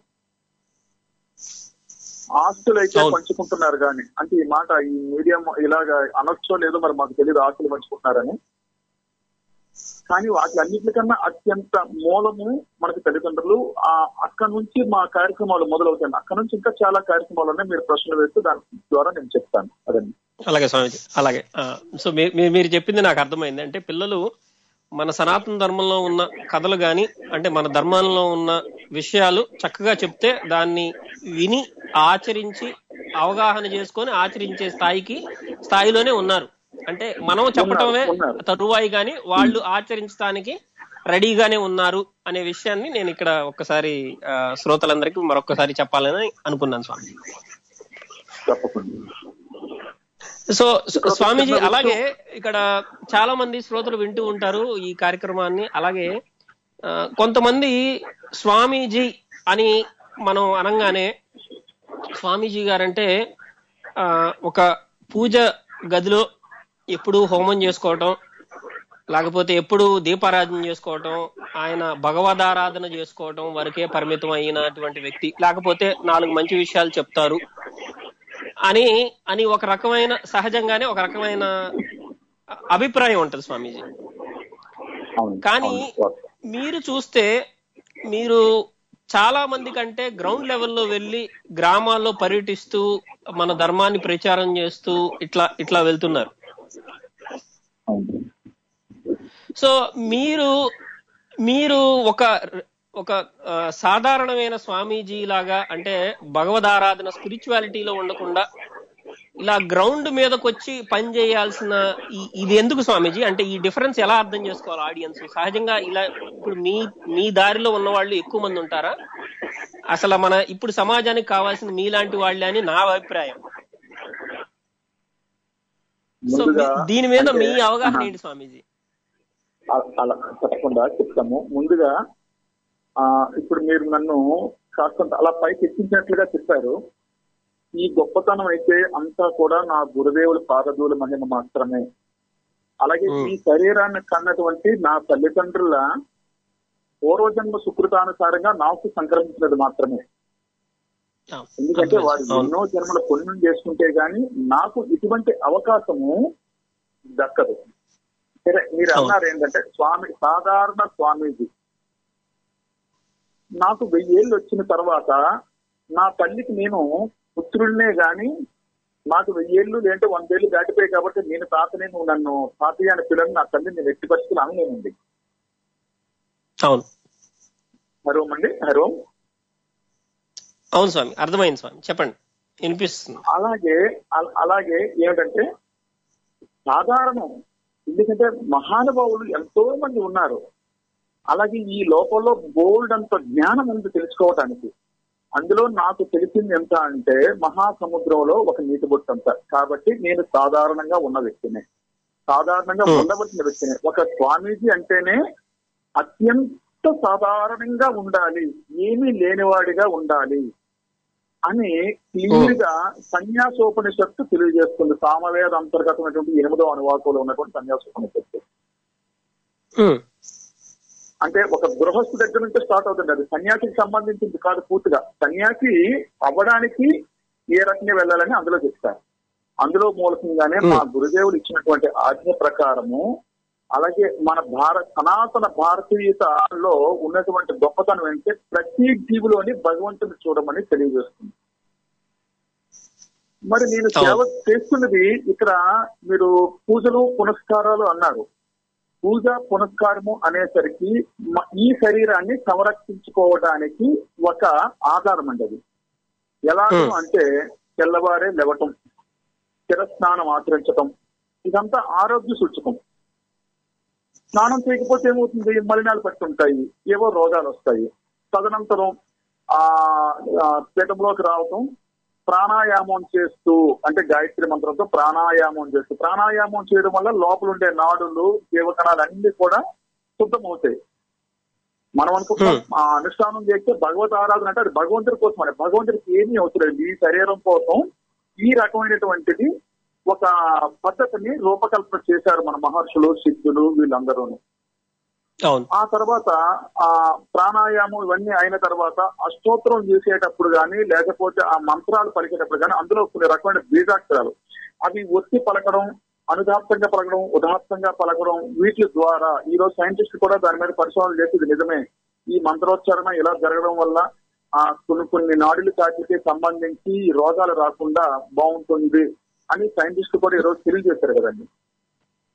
ఆస్తులు అయితే అవును. పంచుకుంటున్నారు కానీ అంటే ఈ మాట ఈ మీడియం ఇలాగా అనొచ్చో లేదో మరి మాకు తెలియదు ఆస్తులు పంచుకుంటున్నారని కానీ వాటి అన్నిటికన్నా అత్యంత మూలము మనకి తల్లిదండ్రులు ఆ అక్కడ నుంచి మా కార్యక్రమాలు మొదలవుతాయి అక్కడ నుంచి ఇంకా చాలా కార్యక్రమాలు ఉన్నాయి మీరు ప్రశ్నలు వేస్తే దాని ద్వారా నేను చెప్తాను అదండి అలాగే స్వామీజీ అలాగే ఆ, సో మీ- మీ- మీరు చెప్పింది నాకు అర్థమైంది అంటే పిల్లలు మన సనాతన ధర్మంలో ఉన్న కథలు గాని అంటే మన ధర్మంలో ఉన్న విషయాలు చక్కగా చెప్తే దాన్ని విని ఆచరించి అవగాహన చేసుకొని ఆచరించే స్థాయికి స్థాయిలోనే ఉన్నారు అంటే మనం చెప్పటమే ఉన్నారు. తరువాయి గాని వాళ్ళు ఆచరించడానికి రెడీగానే ఉన్నారు అనే విషయాన్ని నేను ఇక్కడ ఒక్కసారి ఆ, శ్రోతలందరికీ మరొకసారి చెప్పాలని అనుకున్నాను స్వామి తప్పకుండా సో స్వ- స్వామీజీ అలాగే ఇక్కడ చాలా మంది శ్రోతలు వింటూ ఉంటారు ఈ కార్యక్రమాన్ని అలాగే ఆ, కొంతమంది స్వామీజీ అని మనం అనగానే స్వామీజీ గారంటే ఆ, ఒక పూజ గదిలో ఎప్పుడు హోమం చేసుకోవటం లేకపోతే ఎప్పుడు దీపారాధన చేసుకోవటం ఆయన భగవదారాధన చేసుకోవటం వరకే పరిమితం అయినటువంటి వ్యక్తి లేకపోతే నాలుగు మంచి విషయాలు చెప్తారు అని అని ఒక రకమైన సహజంగానే ఒక రకమైన అభిప్రాయం ఉంటది స్వామీజీ అవును కానీ అవును. మీరు చూస్తే మీరు చాలా మంది కంటే గ్రౌండ్ లెవెల్లో వెళ్ళి గ్రామాల్లో పర్యటిస్తూ మన ధర్మాన్ని ప్రచారం చేస్తూ ఇట్లా ఇట్లా వెళ్తున్నారు అవును సో మీరు మీరు ఒక ఒక ఆ, సాధారణమైన స్వామీజీ లాగా అంటే భగవదారాధన స్పిరిచువాలిటీలో ఉండకుండా ఇలా గ్రౌండ్ మీదకి వచ్చి పని చేయాల్సిన ఈ- ఇది ఎందుకు స్వామీజీ అంటే ఈ డిఫరెన్స్ ఎలా అర్థం చేసుకోవాలి ఆడియన్స్ సహజంగా ఇలా ఇప్పుడు మీ మీ దారిలో ఉన్న వాళ్ళు ఎక్కువ మంది ఉంటారా అసలు మన ఇప్పుడు సమాజానికి కావాల్సిన మీలాంటి వాళ్ళే అని నా అభిప్రాయం సో ముందుగా మీ- దీని మీద అంటే- మీ అవగాహన ఆహా. ఏంటి స్వామీజీ అ- అలా తప్పకుండా చెప్తాము ముందుగా ఆ ఇప్పుడు మీరు నన్ను కాస్తంత అలా పైకి ఎక్కించినట్లుగా చెప్పారు ఈ గొప్పతనం అయితే అంతా కూడా నా గురుదేవుల పాదధూల మహిమ మాత్రమే అలాగే మ్మ్. ఈ శరీరాన్ని కన్నటువంటి నా తల్లిదండ్రుల పూర్వజన్మ సుకృతానుసారంగా నాకు సంక్రమించినది మాత్రమే ఆ, ఎందుకంటే అర్థమైంది. వారు అవును. ఎన్నో జన్మల పుణ్యం చేసుకుంటే గాని నాకు ఇటువంటి అవకాశము దక్కదు సరే మీరు అవును. అన్నారు ఏంటంటే స్వామి సాధారణ స్వామీజీ నాకు వెయ్యేళ్ళు వచ్చిన తర్వాత నా తల్లికి నేను పుత్రుడినే గాని నాకు వెయ్యేళ్ళు లేదంటే వందేళ్ళు దాటిపోయాయి కాబట్టి నేను తాతనే నువ్వు నన్ను తాతయ్య అని పిల్లలు నా తల్లిని నేను ఎట్టి పరిస్థితులు అనలేనండి అవును హరోం అండి హరోం అవును స్వామి అర్థమైంది స్వామి చెప్పండి వినిపిస్తుంది అలాగే అల- అలాగే ఏమిటంటే సాధారణం ఎందుకంటే మహానుభావులు ఎంతో మంది ఉన్నారు అలాగే ఈ లోపంలో బోల్డ్ అంత జ్ఞానం ఉంది తెలుసుకోవటానికి అందులో నాకు తెలిసింది ఎంత అంటే మహాసముద్రంలో ఒక నీటి బొట్టంత కాబట్టి నేను సాధారణంగా ఉన్న వ్యక్తినే సాధారణంగా Hmm. ఉండవలసిన వ్యక్తినే ఒక స్వామీజీ అంటేనే అత్యంత సాధారణంగా ఉండాలి ఏమీ లేనివాడిగా ఉండాలి అని క్లియర్ గా సన్యాసోపనిషత్తు తెలియజేస్తుంది సామవేద అంతర్గతమైనటువంటి ఎనిమిదో అనువాకంలో ఉన్నటువంటి సన్యాసోపనిషత్తు ఉమ్, అంటే ఒక గృహస్థు దగ్గర నుంచి స్టార్ట్ అవుతుంది అది సన్యాసికి సంబంధించింది కాదు పూర్తిగా సన్యాసి అవ్వడానికి ఏ రకంగా వెళ్ళాలని అందులో చెప్తారు అందులో మూలకంగానే మా గురుదేవుడు ఇచ్చినటువంటి ఆజ్ఞ ప్రకారము అలాగే మన భారత సనాతన భారతీయతలో ఉన్నటువంటి గొప్పతనం ఏంటంటే ప్రతి జీవిలోని భగవంతుని చూడమని తెలియజేస్తుంది మరి నేను సేవ చేస్తున్నది ఇక్కడ మీరు పూజలు పునస్కారాలు అన్నారు పూజ పునస్కారము అనేసరికి మ- ఈ శరీరాన్ని సంరక్షించుకోవడానికి ఒక ఆధారం అండి అది ఎలాగో Hmm. అంటే తెల్లవారే లేవటం చిరస్నానం ఆచరించటం ఇదంతా ఆరోగ్య సూచకం స్నానం చేయకపోతే ఏమవుతుంది మలినాలు పట్టుంటాయి ఏవో రోగాలు వస్తాయి తదనంతరం ఆ ఆ, పీఠంలోకి రావటం ప్రాణాయామం చేస్తూ అంటే గాయత్రి మంత్రంతో ప్రాణాయామం చేస్తూ ప్రాణాయామం చేయడం వల్ల లోపల ఉండే నాడులు జీవకణాలు అన్ని కూడా శుద్ధమవుతాయి మనం అనుకుంటాం Hmm. ఆ అనుష్ఠానం చేస్తే భగవత్ ఆరాధన అంటే అది భగవంతుడి కోసం అని భగవంతుడికి ఏమీ అవసరం లేదు ఈ శరీరం కోసం ఈ రకమైనటువంటిది ఒక పద్ధతిని రూపకల్పన చేశారు మన మహర్షులు సిద్ధులు వీళ్ళందరూ అవును ఆ తర్వాత ఆ ప్రాణాయామం ఇవన్నీ అయిన తర్వాత అష్టోత్తరం చేసేటప్పుడు కానీ లేకపోతే ఆ మంత్రాలు పలికేటప్పుడు కానీ అందులో కొన్ని రకమైన బీజాక్షరాలు అవి ఒత్తి పలకడం అనుదాప్తంగా పలకడం ఉదాత్తంగా పలకడం వీటి ద్వారా ఈ రోజు సైంటిస్ట్ కూడా దాని మీద పరిశోధనలు చేసేది నిజమే ఈ మంత్రోచ్చారణ ఇలా జరగడం వల్ల ఆ కొన్ని కొన్ని నాడులు తాకితే సంబంధించి రోగాలు రాకుండా బాగుంటుంది అని సైంటిస్ట్ కూడా ఈ రోజు తెలియజేశారు కదండి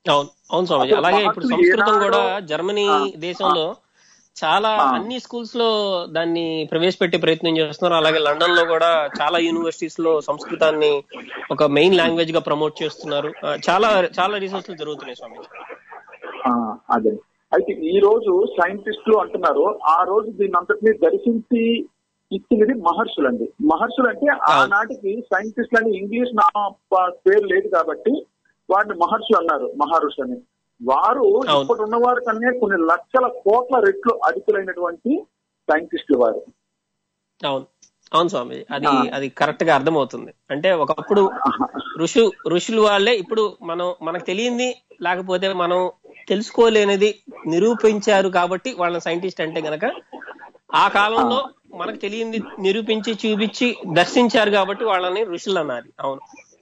అవును అవును స్వామి అసలు అలాగే ఇప్పుడు మహర్షులు సంస్కృతం ఏనాడో- కూడా జర్మనీ ఆ, దేశంలో చాలా ఆ. అన్ని స్కూల్స్ లో దాన్ని ప్రవేశపెట్టే ప్రయత్నం చేస్తున్నారు అలాగే లండన్ లో కూడా చాలా యూనివర్సిటీస్ లో సంస్కృతాన్ని ఒక మెయిన్ లాంగ్వేజ్ గా ప్రమోట్ చేస్తున్నారు ఆ, చాలా చాలా రీసెర్చ్లు జరుగుతున్నాయి స్వామి ఆ, అదే అయితే ఈ రోజు సైంటిస్టులు అంటున్నారు ఆ రోజు దీన్ని అంతటినీ దర్శించి ఇచ్చినది మహర్షులు అండి మహర్షులు అంటే ఆనాటికి సైంటిస్టులు అని ఇంగ్లీష్ నా ప- పేరు లేదు కాబట్టి వాడిని మహర్షులు అన్నారు మహర్షి అని వారు అవును. ఇప్పుడు ఉన్నవారి కన్నా కొన్ని లక్షల కోట్ల రెట్లు అధికులైనటువంటి సైంటిస్టులు వారు అవును అవును స్వామి అది ఆ. అది కరెక్ట్ గా అర్థమవుతుంది అంటే ఒకప్పుడు ఋషు ఋషులు వాళ్ళే ఇప్పుడు మనం మనకు తెలియంది లేకపోతే మనం తెలుసుకోలేనిది నిరూపించారు కాబట్టి వాళ్ళని సైంటిస్ట్ అంటే గనక ఆ కాలంలో మనకు తెలియంది నిరూపించి చూపించి దర్శించారు కాబట్టి వాళ్ళని ఋషులు అన్నారు అవును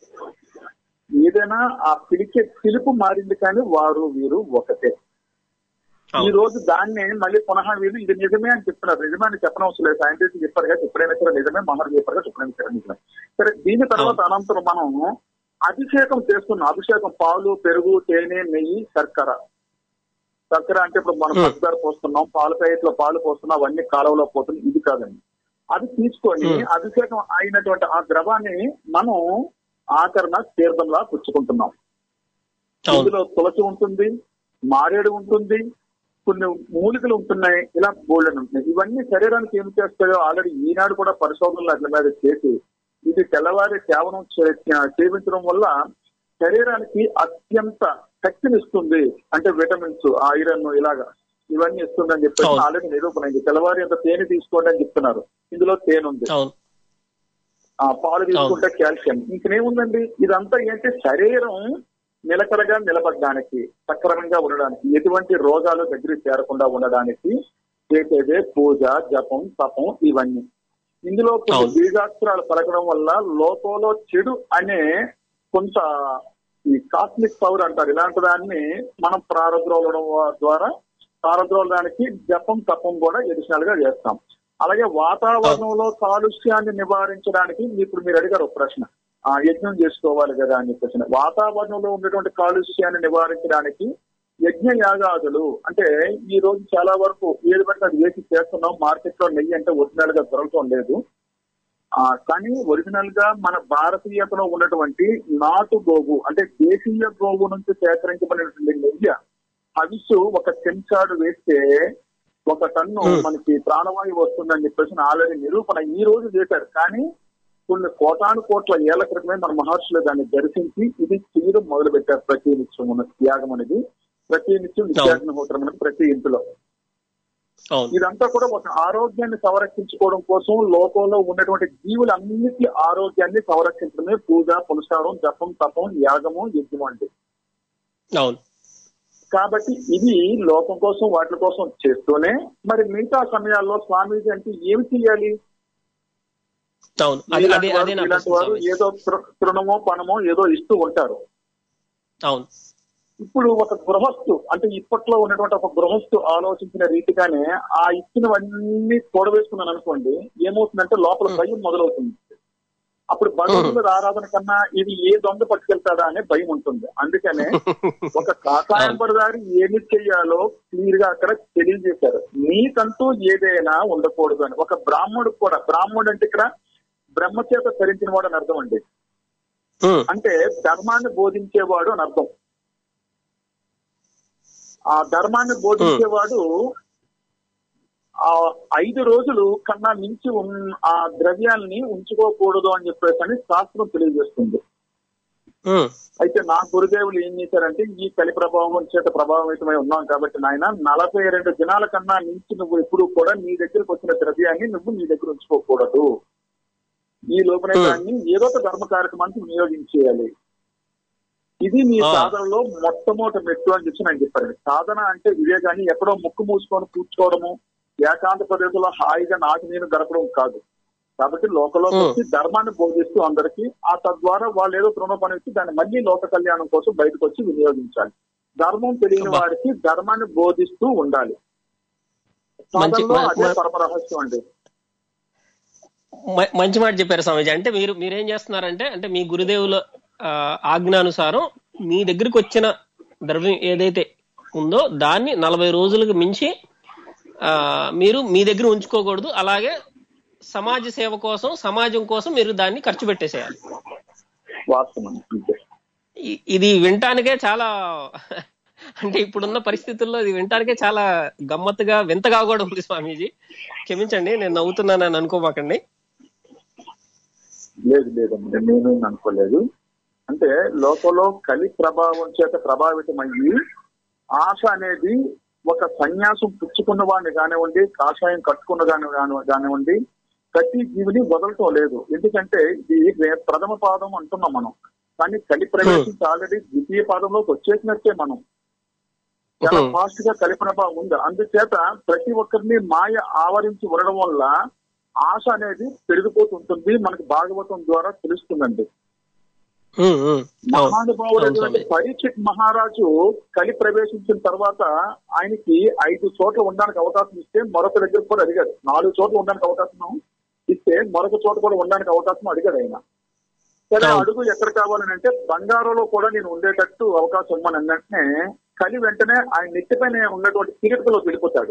ఏదైనా ఆ పిలిచే పిలుపు మారింది కానీ వారు వీరు ఒకటే ఈ అవును రోజు దాన్ని మళ్ళీ పునః వీరు ఇది నిజమే అని చెప్తున్నారు నిజమే అని చెప్పనవసరం లేదు సైంటిస్ట్ చెప్పారు కదా ఎప్పుడైనా సరే నిజమే మహర్ చెప్పారు కదా ఎప్పుడైనా సరే నిజమే సరే దీని తర్వాత అనంతరం మనం అభిషేకం చేస్తున్నాం అభిషేకం పాలు పెరుగు తేనె నెయ్యి శర్కర శర్కర అంటే ఇప్పుడు మనం Hmm. పంచదార పోస్తున్నాం పాలు ప్యాకెట్లో పాలు పోస్తున్నాం అవన్నీ కాలువలో పోతున్నాం ఇది కాదండి అది తీసుకొని Hmm. అభిషేకం అయినటువంటి ఆ ద్రవాన్ని మనం ఆకరణ తీర్థంలా పుచ్చుకుంటున్నాం అవును ఇందులో తులసి ఉంటుంది మారేడు ఉంటుంది కొన్ని మూలికలు ఉంటున్నాయి ఇలా బోల్డెన్ ఉంటున్నాయి ఇవన్నీ శరీరానికి ఏం చేస్తాయో ఆల్రెడీ ఈనాడు కూడా పరిశోధనలు అట్ల మీద చేసి ఇది తెల్లవారి సేవనం చే- సేవించడం వల్ల శరీరానికి అత్యంత శక్తిని ఇస్తుంది అంటే విటమిన్స్ ఐరన్ ఇలాగా ఇవన్నీ ఇస్తుందని చెప్పేసి అవును. ఆల్రెడీ నిరూపణ అయింది తెల్లవారి అంత తేనె తీసుకోండి అని చెప్తున్నారు ఇందులో తేనె ఉంది అవును ఆ పాలు తీసుకుంటే కాల్షియం ఇంకనేముందండి ఇదంతా ఏంటి శరీరం నిలకడగా నిలబడడానికి సక్రమంగా ఉండడానికి ఎటువంటి రోగాలు దగ్గర చేరకుండా ఉండడానికి చేసేదే పూజ జపం తపం ఇవన్నీ ఇందులో కొన్ని అవును. బీజాక్షరాలు పలకడం వల్ల లోకంలో చెడు అనే కొంత ఈ కాస్మిక్ పవర్ అంటారు ఇలాంటి దాన్ని మనం ప్రారంభం ద్వారా ప్రారంభడానికి జపం తపం కూడా ఎడిషనల్ గా చేస్తాం అలాగే వాతావరణంలో కాలుష్యాన్ని నివారించడానికి ఇప్పుడు మీరు అడిగారు ఒక ప్రశ్న ఆ యజ్ఞం చేసుకోవాలి కదా అని చెప్పేసి వాతావరణంలో ఉన్నటువంటి కాలుష్యాన్ని నివారించడానికి యజ్ఞ యాగాదులు అంటే ఈ రోజు చాలా వరకు ఏది పడితే అది వేసి చేస్తున్నాం మార్కెట్ లో నెయ్యి అంటే ఒరిజినల్ గా దొరకడం లేదు ఆ కానీ ఒరిజినల్ గా మన భారతీయతలో ఉన్నటువంటి నాటు గోగు అంటే దేశీయ గోగు నుంచి సేకరించబడినటువంటి నెయ్యి హవిస్సు ఒక చెంచాడు వేస్తే ఒక టన్ను Hmm. మనకి ప్రాణవాయువు వస్తుందని చెప్పేసి ఆల్రెడీ నిరూపణ ఈ రోజు చేశారు కానీ కొన్ని కోటాను కోట్ల ఏళ్ల క్రితమే మన మహర్షులు దాన్ని దర్శించి ఇది చేయడం మొదలు పెట్టారు ప్రతి నిత్యం ఉన్న త్యాగం అనేది ప్రతి నిత్యం నిత్యాగ్నిహోత్రం అనేది ప్రతి ఇంటిలో అవును ఇదంతా కూడా ఒక ఆరోగ్యాన్ని సంరక్షించుకోవడం కోసం లోకంలో ఉన్నటువంటి జీవులన్నిటి ఆరోగ్యాన్ని సంరక్షించడమే పూజ పునస్కారం జపం తపం యాగము యజ్ఞం అంటే అవును కాబట్టి ఇది లోకం కోసం వాటి కోసం చేస్తూనే మరి మిగతా సమయాల్లో స్వామీజీ అంటే ఏమి చేయాలి అవును అది అదే ఇలాంటి అదే వారు- నా ఇలాంటి ప్రశ్న వారు స్వామి. ఏదో తృ- తృణమో పణమో ఏదో ఇస్తూ ఉంటారు అవును ఇప్పుడు ఒక గృహస్థు అంటే ఇప్పట్లో ఉన్నటువంటి ఒక గృహస్థు ఆలోచించిన రీతిగానే ఆ ఇచ్చినవన్నీ కూడవేసుకున్నాను అనుకోండి ఏమవుతుందంటే లోపల భయం మొదలవుతుంది అప్పుడు భగవంతుడి ఆరాధన కన్నా ఇది ఏ దొంగ పట్టుకెళ్తాడా అనే భయం ఉంటుంది అందుకనే ఒక కాకాయంబరదారి ఏమి చెయ్యాలో క్లియర్ గా అక్కడ తెలియజేశారు నీకంటూ ఏదైనా ఉండకూడదు అని ఒక బ్రాహ్మడు కూడా బ్రాహ్మణుడు అంటే ఇక్కడ బ్రహ్మచేత ధరించిన వాడు అని అర్థం అండి ఉమ్, అంటే ధర్మాన్ని బోధించేవాడు అని అర్థం ఆ ధర్మాన్ని బోధించేవాడు ఆ ఐదు రోజులు కన్నా మించి ఉన్న ఆ ద్రవ్యాల్ని ఉంచుకోకూడదు అని చెప్పేసి అని శాస్త్రం తెలియజేస్తుంది ఉమ్, అయితే నా గురుదేవులు ఏం చేశారంటే ఈ కలి ప్రభావం చేత ప్రభావితమై ఉన్నాం కాబట్టి నాయన నలభై రెండు దినాల కన్నా మించి నువ్వు ఎప్పుడు కూడా నీ దగ్గరకు వచ్చిన ద్రవ్యాన్ని నువ్వు నీ దగ్గర ఉంచుకోకూడదు ఈ లోపలే Hmm. దాన్ని ఏదో ఒక ధర్మ కార్యక్రమానికి వినియోగించేయాలి ఇది మీ Ah. సాధనలో మొట్టమొదటి మెట్టు అని చెప్పి నేను చెప్పాను సాధన అంటే ఇదే కానీ ఎక్కడో ముక్కు మూసుకొని కూర్చోవడము ఏకాంత ప్రదేశంలో హాయిగా నాకు నేను గడపడం కాదు కాబట్టి లోకంలోకి Hmm. వచ్చి ధర్మాన్ని బోధిస్తూ అందరికీ ఆ తద్వారా వాళ్ళు ఏదో తృణ పని ఇచ్చి దాన్ని మళ్ళీ లోక కళ్యాణం కోసం బయటకు వచ్చి వినియోగించాలి ధర్మం తెలియని అబ్బా. వారికి ధర్మాన్ని బోధిస్తూ ఉండాలి మంచి- సాధనలో మ- అదే మ- పరమ రహస్యం అండి మ- మంచి మాట చెప్పారు స్వామీజీ అంటే మీరు మీరేం చేస్తున్నారంటే అంటే మీ గురుదేవుల ఆ, ఆజ్ఞానుసారం మీ దగ్గరికి వచ్చిన ద్రవ్యం ఏదైతే ఉందో దాన్ని నలభై రోజులకు మించి ఆ, మీరు మీ దగ్గర ఉంచుకోకూడదు అలాగే సమాజ సేవ కోసం సమాజం కోసం మీరు దాన్ని ఖర్చు పెట్టేసేయాలి వాస్తవం అంతే ఇ- ఇది వినటానికే చాలా అంటే ఇప్పుడున్న పరిస్థితుల్లో ఇది వినటానికే చాలా గమ్మత్తుగా వింతగా కూడా ఉంది స్వామీజీ క్షమించండి నేను నవ్వుతున్నానని అనుకోమాకండి లేదు లేదండి నేను అనుకోలేదు అంటే లోకంలో కలి ప్రభావం చేత ప్రభావితమయ్యి ఆశ అనేది ఒక సన్యాసం పుచ్చుకున్న వాడిని కానివ్వండి కాషాయం కట్టుకున్న కాని కాని- కానివ్వండి ప్రతి జీవిని వదలటం లేదు ఎందుకంటే ఇది రే- ప్రథమ పాదం అంటున్నాం మనం కానీ కలి ప్రవేశించి ఆల్రెడీ ద్వితీయ పాదంలోకి వచ్చేసినట్టే మనం చాలా Hmm. ఫాస్ట్ గా కలి ప్రభావం ఉంది అందుచేత ప్రతి ఒక్కరిని మాయ ఆవరించి ఉండడం వల్ల ఆశ అనేది పెరిగిపోతుంటుంది మనకి భాగవతం ద్వారా తెలుస్తుందండి ఉమ్, ఉమ్. అవును. మహానుభావుడైనటువంటి అవును స్వామి. పరీక్షిత్ మహారాజు కలి ప్రవేశించిన తర్వాత ఆయనకి ఐదు చోట్ల ఉండడానికి అవకాశం ఇస్తే మరొక దగ్గర కూడా అడిగాడు నాలుగు చోట్ల ఉండడానికి అవకాశం ఇస్తే మరొక చోట కూడా ఉండడానికి అవకాశం అడిగాడు ఆయన సరే అవును. అడుగు ఎక్కడ కావాలని అంటే బంగారంలో కూడా నేను ఉండేటట్టు అవకాశం ఇవ్వమని అన్నట్నే కలి వెంటనే ఆయన నెత్తిపైన ఉన్నటువంటి కిరీటంలో వెళ్ళిపోతాడు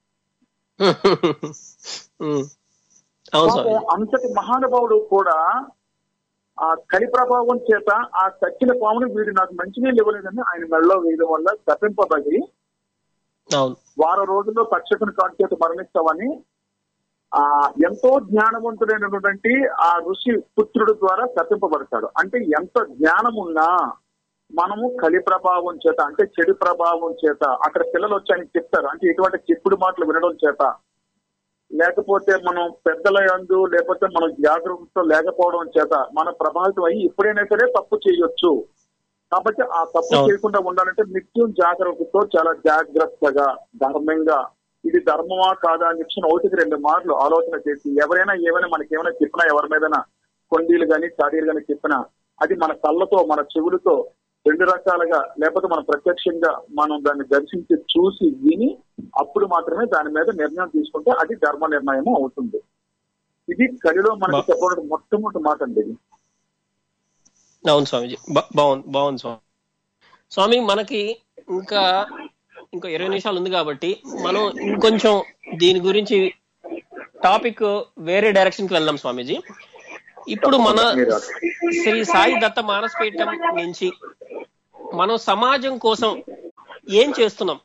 ఉమ్. అవును స్వామి పాపం అంతటి మహానుభావుడు కూడా ఆ కలి ప్రభావం చేత ఆ చచ్చిన పాముని వీడు నాకు మంచినీళ్ళు ఇవ్వలేదని ఆయన మెడలో వేయడం వల్ల తప్పింపబడి అవును వారం రోజుల్లో తక్షకుని కాటు చేత మరణిస్తామని ఆ ఎంతో జ్ఞానవంతుడైనటువంటి ఆ ఋషి పుత్రుడు ద్వారా తప్పింపబడతాడు అంటే ఎంత జ్ఞానం ఉన్నా మనము కలి ప్రభావం చేత అంటే చెడు ప్రభావం చేత అక్కడ పిల్లలు వచ్చి ఆయనకి చెప్తారు అంటే ఇటువంటి చెప్పుడు మాటలు వినడం చేత లేకపోతే మనం పెద్దల యందు లేకపోతే మనం జాగ్రత్తతో లేకపోవడం చేత మన ప్రభావితం అయ్యి ఎప్పుడైనా సరే తప్పు చేయొచ్చు కాబట్టి ఆ తప్పు అవును. చేయకుండా ఉండాలంటే నిత్యం జాగ్రత్తతో చాలా జాగ్రత్తగా ధర్మంగా ఇది ధర్మమా కాదా అని చెప్పి ఒకటికి రెండు మార్లు ఆలోచన చేసి ఎవరైనా ఏమైనా మనకి ఏమైనా చెప్పినా ఎవరి మీదైనా కొండీలు గాని చాడీలు గాని చెప్పినా అది మన కళ్ళతో మన చెవులతో రెండు రకాలుగా లేకపోతే మనం ప్రత్యక్షంగా మనం దాన్ని దర్శించి చూసి విని అప్పుడు మాత్రమే దాని మీద నిర్ణయం తీసుకుంటే అది ధర్మ నిర్ణయం అవుతుంది ఇది కలిలో మనకి బా- చెప్పడం మొట్టమొదటి మాట అండి ఇది అవును స్వామిజీ బా- బాగుంది బాగుంది స్వామి స్వామి మనకి ఇంకా ఇంకో ఇరవై నిమిషాలు ఉంది కాబట్టి మనం ఇంకొంచెం దీని గురించి టాపిక్ వేరే డైరెక్షన్ కి వెళ్దాం స్వామీజీ ఇప్పుడు మన మీరు శ్రీ సాయి దత్త మానసపీఠం నుంచి మనం సమాజం కోసం ఏం చేస్తున్నాం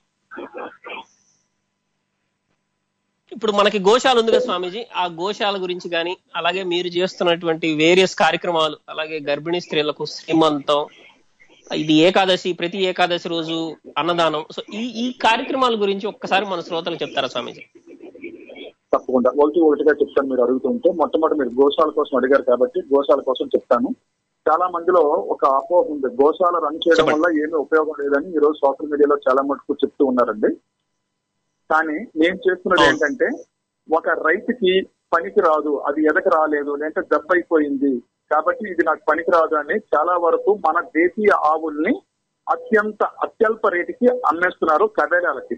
ఇప్పుడు మనకి గోశాల ఉంది కదా స్వామీజీ ఆ గోశాల గురించి కానీ అలాగే మీరు చేస్తున్నటువంటి వేరియస్ కార్యక్రమాలు అలాగే గర్భిణీ స్త్రీలకు శ్రీమంతం ఇది ఏకాదశి ప్రతి ఏకాదశి రోజు అన్నదానం సో ఈ ఈ కార్యక్రమాల గురించి ఒక్కసారి మన శ్రోతలకు చెప్తారా స్వామీజీ తప్పకుండా ఒకటి ఒకటిగా చెప్తాను మీరు అడుగుతుంటే మొట్టమొదటి మీరు గోశాల కోసం అడిగారు కాబట్టి గోశాల కోసం చెప్తాను చాలా మందిలో ఒక అపోహ ఉంది గోశాల రన్ చేయడం చెప్పండి. వల్ల ఏమీ ఉపయోగం లేదని ఈ రోజు సోషల్ మీడియాలో చాలా మటుకు చెప్తూ ఉన్నారండి కానీ నేను చేస్తున్నది అవును. ఏంటంటే ఒక రైతుకి పనికి రాదు అది ఎదకు రాలేదు లేదంటే దెబ్బ అయిపోయింది కాబట్టి ఇది నాకు పనికి రాదు అని చాలా వరకు మన దేశీయ ఆవుల్ని అత్యంత అత్యల్ప రేటుకి అమ్మేస్తున్నారు కబేలాలకి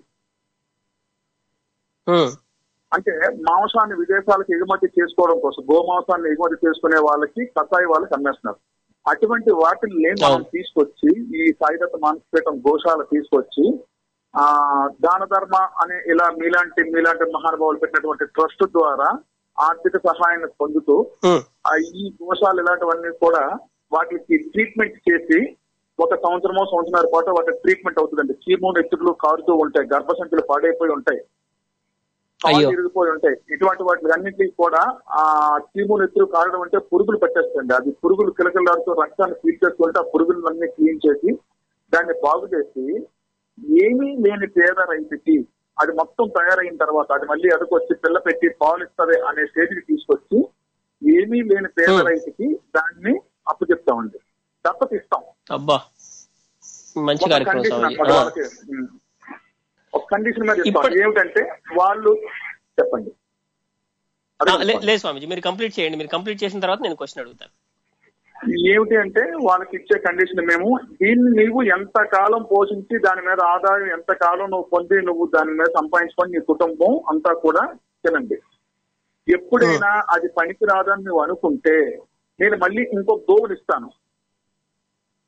ఉమ్, అంటే మాంసాన్ని విదేశాలకు ఎగుమతి చేసుకోవడం కోసం గోమాంసాన్ని ఎగుమతి చేసుకునే వాళ్ళకి కసాయి వాళ్ళకి అమ్మేస్తున్నారు అటువంటి వాటిని మనం అవును. తీసుకొచ్చి ఈ సాయిదత్త మానసపీఠం గోశాల తీసుకొచ్చి ఆ దాన ధర్మ అనే ఇలా మీలాంటి మీలాంటి మహానుభావులు పెట్టినటువంటి ట్రస్ట్ ద్వారా ఆర్థిక సహాయాన్ని పొందుతూ ఉమ్, ఆ ఈ దోషాలు ఇలాంటివన్నీ కూడా వాటికి ట్రీట్మెంట్ చేసి ఒక సంవత్సరమో సంవత్సరాల పాటు వాటి ట్రీట్మెంట్ అవుతుందండి చీము నెత్తులు కారుతూ ఉంటాయి గర్భసంఖ్యలు పాడైపోయి ఉంటాయి కాళ్ళు అయ్యో. ఇరిగిపోయి ఉంటాయి ఇటువంటి వాటి అన్నింటికి కూడా ఆ చీము నెత్తులు కారడం అంటే పురుగులు పట్టేస్తుంది అది పురుగులు కిలకిలాడుతూ రక్తాన్ని పీల్చేస్తుంటే ఆ పురుగులన్నీ క్లీన్ చేసి దాన్ని బాగు చేసి ఏమీ లేని పేద రైతుకి అది మొత్తం తయారైన తర్వాత అది మళ్ళీ అదుకొచ్చి పిల్ల పెట్టి పాలు ఇస్తుంది అనే స్టేజ్కి తీసుకొచ్చి ఏమీ లేని పేద Hmm. రైతుకి దాన్ని అప్పు చెప్తామండి దత్తత ఇస్తాం అబ్బా మంచి ఒక కార్యక్రమం కండిషన్ స్వామిజీ అన్నమాట ఆ, వాళ్ళకి ఉమ్. ఒక కండిషన్ మీద ఇస్తాం ఇప్పుడు- ఏమిటంటే వాళ్ళు చెప్పండి ఆ, అదే లే- లేదు స్వామిజీ మీరు కంప్లీట్ చేయండి మీరు కంప్లీట్ చేసిన తర్వాత నేను క్వశ్చన్ అడుగుతాను ఏమిటి అంటే వాళ్ళకి ఇచ్చే కండిషన్ మేము దీన్ని నీవు ఎంత కాలం పోషించి దాని మీద ఆదాయం ఎంత కాలం నువ్వు పొంది నువ్వు దాని మీద సంపాదించుకొని నీ కుటుంబం అంతా కూడా తినండి ఎప్పుడైనా అది పనికి రాదని నువ్వు అనుకుంటే నేను మళ్ళీ ఇంకో గోవులు ఇస్తాను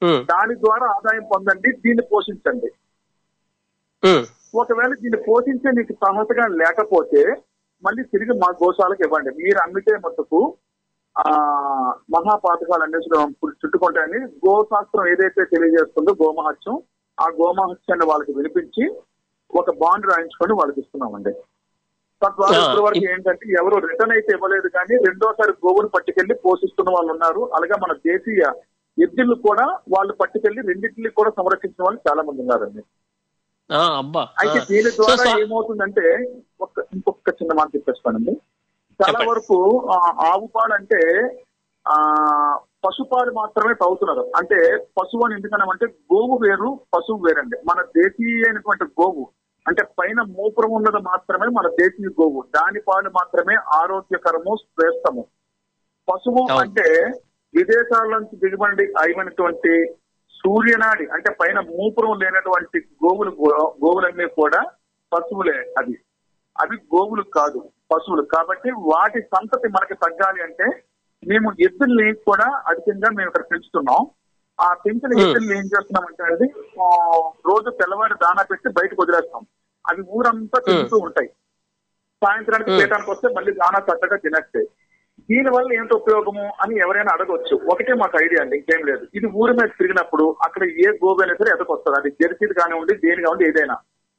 ఉమ్, దాని ద్వారా ఆదాయం పొందండి దీన్ని పోషించండి ఉమ్, ఒకవేళ దీన్ని పోషించే నీకు సహతగా లేకపోతే మళ్ళీ తిరిగి మా గోశాలకు ఇవ్వండి మీరు అమ్మితే మట్టుకు ఆ మహాపాతకాలు అన్ని చుట్టుకుంటాయని గోశాస్త్రం ఏదైతే తెలియజేస్తుందో గోమహత్యం ఆ గోమహత్యాన్ని వాళ్ళకి వినిపించి ఒక బాండ్ రాయించుకొని వాళ్ళకి ఇస్తున్నామండి తద్వారా ఆ, ఇప్పటి వరకు ఇప్- ఏంటంటే ఎవరు రిటర్న్ అయితే ఇవ్వలేదు కానీ రెండోసారి గోవును పట్టుకెళ్లి పోషిస్తున్న వాళ్ళు ఉన్నారు అలాగే మన దేశీయ ఎద్దులు కూడా వాళ్ళు పట్టుకెళ్లి రెండింటిని కూడా సంరక్షించిన వాళ్ళు చాలా మంది ఉన్నారండి ఆ, అబ్బా అయితే ఆ. దీని సో ద్వారా స్వా- ఏమవుతుందంటే ఒక ఇంకొక చిన్న మాట చెప్పేస్తానండి చాలా చెప్పండి. వరకు ఆ, ఆవు పాలు అంటే ఆ పశుపాలు మాత్రమే తాగుతున్నారు అంటే పశువు అని ఎందుకన్నామంటే గోవు వేరు పశువు వేరండి మన దేశీయ అయినటువంటి గోవు అంటే పైన మూపురం ఉన్నది మాత్రమే మన దేశీయ గోవు దాని పాలు మాత్రమే ఆరోగ్యకరము శ్రేష్టము పశువు అవును. అంటే విదేశాల నుంచి దిగుబడి అయినటువంటి సూర్యనాడి అంటే పైన మూపురం లేనటువంటి గోవులు కూ- గోవులన్నీ కూడా పశువులే అది అవి గోవులు కాదు పశువులు కాబట్టి వాటి సంతతి మనకి తగ్గాలి అంటే మేము ఎద్దుల్ని కూడా అధికంగా మేము ఇక్కడ పెంచుతున్నాం ఆ పెంచిన Hmm. ఎద్దుల్ని ఏం చేస్తున్నామంటే అండి ఆ, రోజు తెల్లవారి దానా పెట్టి బయటకు వదిలేస్తాం అవి ఊరంతా తింటూ ఉంటాయి సాయంత్రానికి Hmm. పీయటానికి వస్తే మళ్ళీ దానా చక్కగా తినేస్తాయి దీని వల్ల ఏంటి ఉపయోగము అని ఎవరైనా అడగొచ్చు ఒకటే మాకు ఐడియా అండి ఇంకేం లేదు ఇది ఊరి మీద తిరిగినప్పుడు అక్కడ ఏ గోబు అయినా సరే ఎదకొస్తుంది అది జెర్సీది కానివ్వండి దేని కానివ్వండి ఏదైనా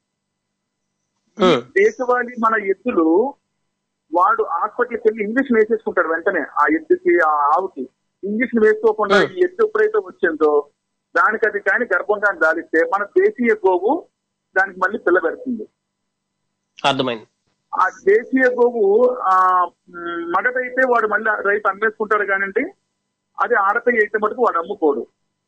ఈ ఉమ్, దేశవాళీ మన ఎద్దులు వాడు హాస్పిటల్కి వెళ్ళి ఇంజక్షన్ వేసేసుకుంటాడు వెంటనే ఆ ఎద్దుకి ఆ ఆవుకి ఇంజక్షన్ వేసుకోకుండా Hmm. ఈ ఎద్దు ఎప్పుడైతే వచ్చిందో దానికి అది కానీ గర్భం కానీ దాలిస్తే మన దేశీయ గోవు దానికి మళ్ళీ పిల్ల పెడుతుంది అర్థమైంది ఆ దేశీయ గోవు ఆ మ్, మగదైతే వాడు మళ్ళీ రైతు అమ్మేసుకుంటాడు కానివ్వండి అది ఆడపై అయితే మటుకు వాడు అమ్ముకోడు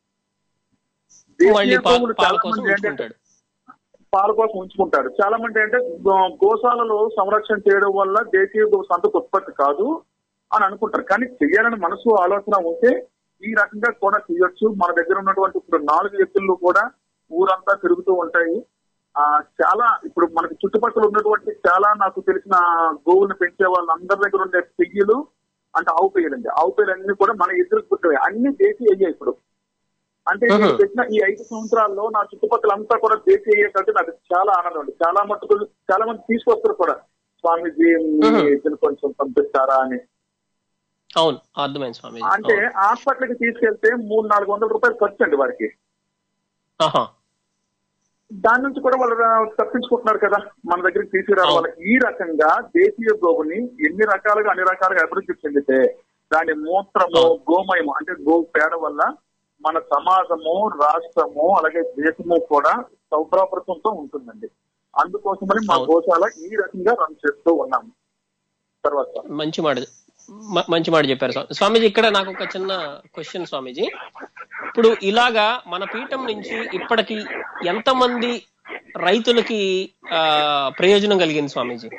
మళ్ళీ దేశీయ పాల గోవులు పాల చాలా కోసం మంది ఏంటంటే ఉంచుకుంటాడు పాల కోసం ఉంచుకుంటారు చాలా మంది అంటే గో- గోశాలలో సంరక్షణ చేయడం వల్ల దేశీయ గో సంతకు ఉత్పత్తి కాదు అని అనుకుంటారు కానీ చెయ్యాలని మనసు ఆలోచన ఉంటే ఈ రకంగా కూడా చేయొచ్చు మన దగ్గర ఉన్నటువంటి ఇప్పుడు నాలుగు ఎత్తులు కూడా ఊరంతా తిరుగుతూ ఉంటాయి ఆ చాలా ఇప్పుడు మనకి చుట్టుపక్కల ఉన్నటువంటి చాలా నాకు తెలిసిన గోవులను పెంచే వాళ్ళందరి దగ్గర ఉండే పెయ్యలు అంటే ఆవు పెయ్యలండి ఆవు పెయ్యలు అన్ని కూడా మన ఎదురు పుట్టాయి అన్ని దేశీయ అయ్యాయి ఇప్పుడు అంటే నేను మ్మ్. పెట్టిన ఈ ఐదు సంవత్సరాల్లో నా చుట్టుపక్కల అంతా కూడా దేశీయ అయ్యేటట్టు నాకు చాలా ఆనందం ఉంది చాలా మట్టుకు చాలా మంది తీసుకొస్తారు కూడా స్వామీజీ మీ మ్మ్. ఇద్దరు కొంచెం పంపిస్తారా అని అవును అర్థమైంది స్వామి అంటే హాస్పిటల్ కి తీసుకెళ్తే మూడు నాలుగు వందల రూపాయలు ఖర్చు అండి వారికి ఆహా దాని నుంచి కూడా వాళ్ళు రా- తప్పించుకుంటున్నారు కదా మన దగ్గరికి తీసుకురావడం వల్ల ఈ రకంగా దేశీయ గోవుని ఎన్ని రకాలుగా అన్ని రకాలుగా అభివృద్ధి చెందితే దాని మూత్రము గోమయము అంటే గో పేడ వల్ల మన సమాజము రాష్ట్రము అలాగే దేశము కూడా సౌభ్రాపృతంతో ఉంటుందండి అందుకోసమని మా అవును. గోశాల ఈ రకంగా రన్ చేస్తూ ఉన్నాము తర్వాత మంచి మాట మ- మంచి మాట చెప్పారు స్వామి స్వామీజీ ఇక్కడ నాకు ఒక చిన్న క్వశ్చన్ స్వామీజీ ఇప్పుడు ఇలాగా మన పీఠం నుంచి ఇప్పటికి ఎంతమంది రైతులకి ఆ ప్రయోజనం కలిగింది స్వామీజీ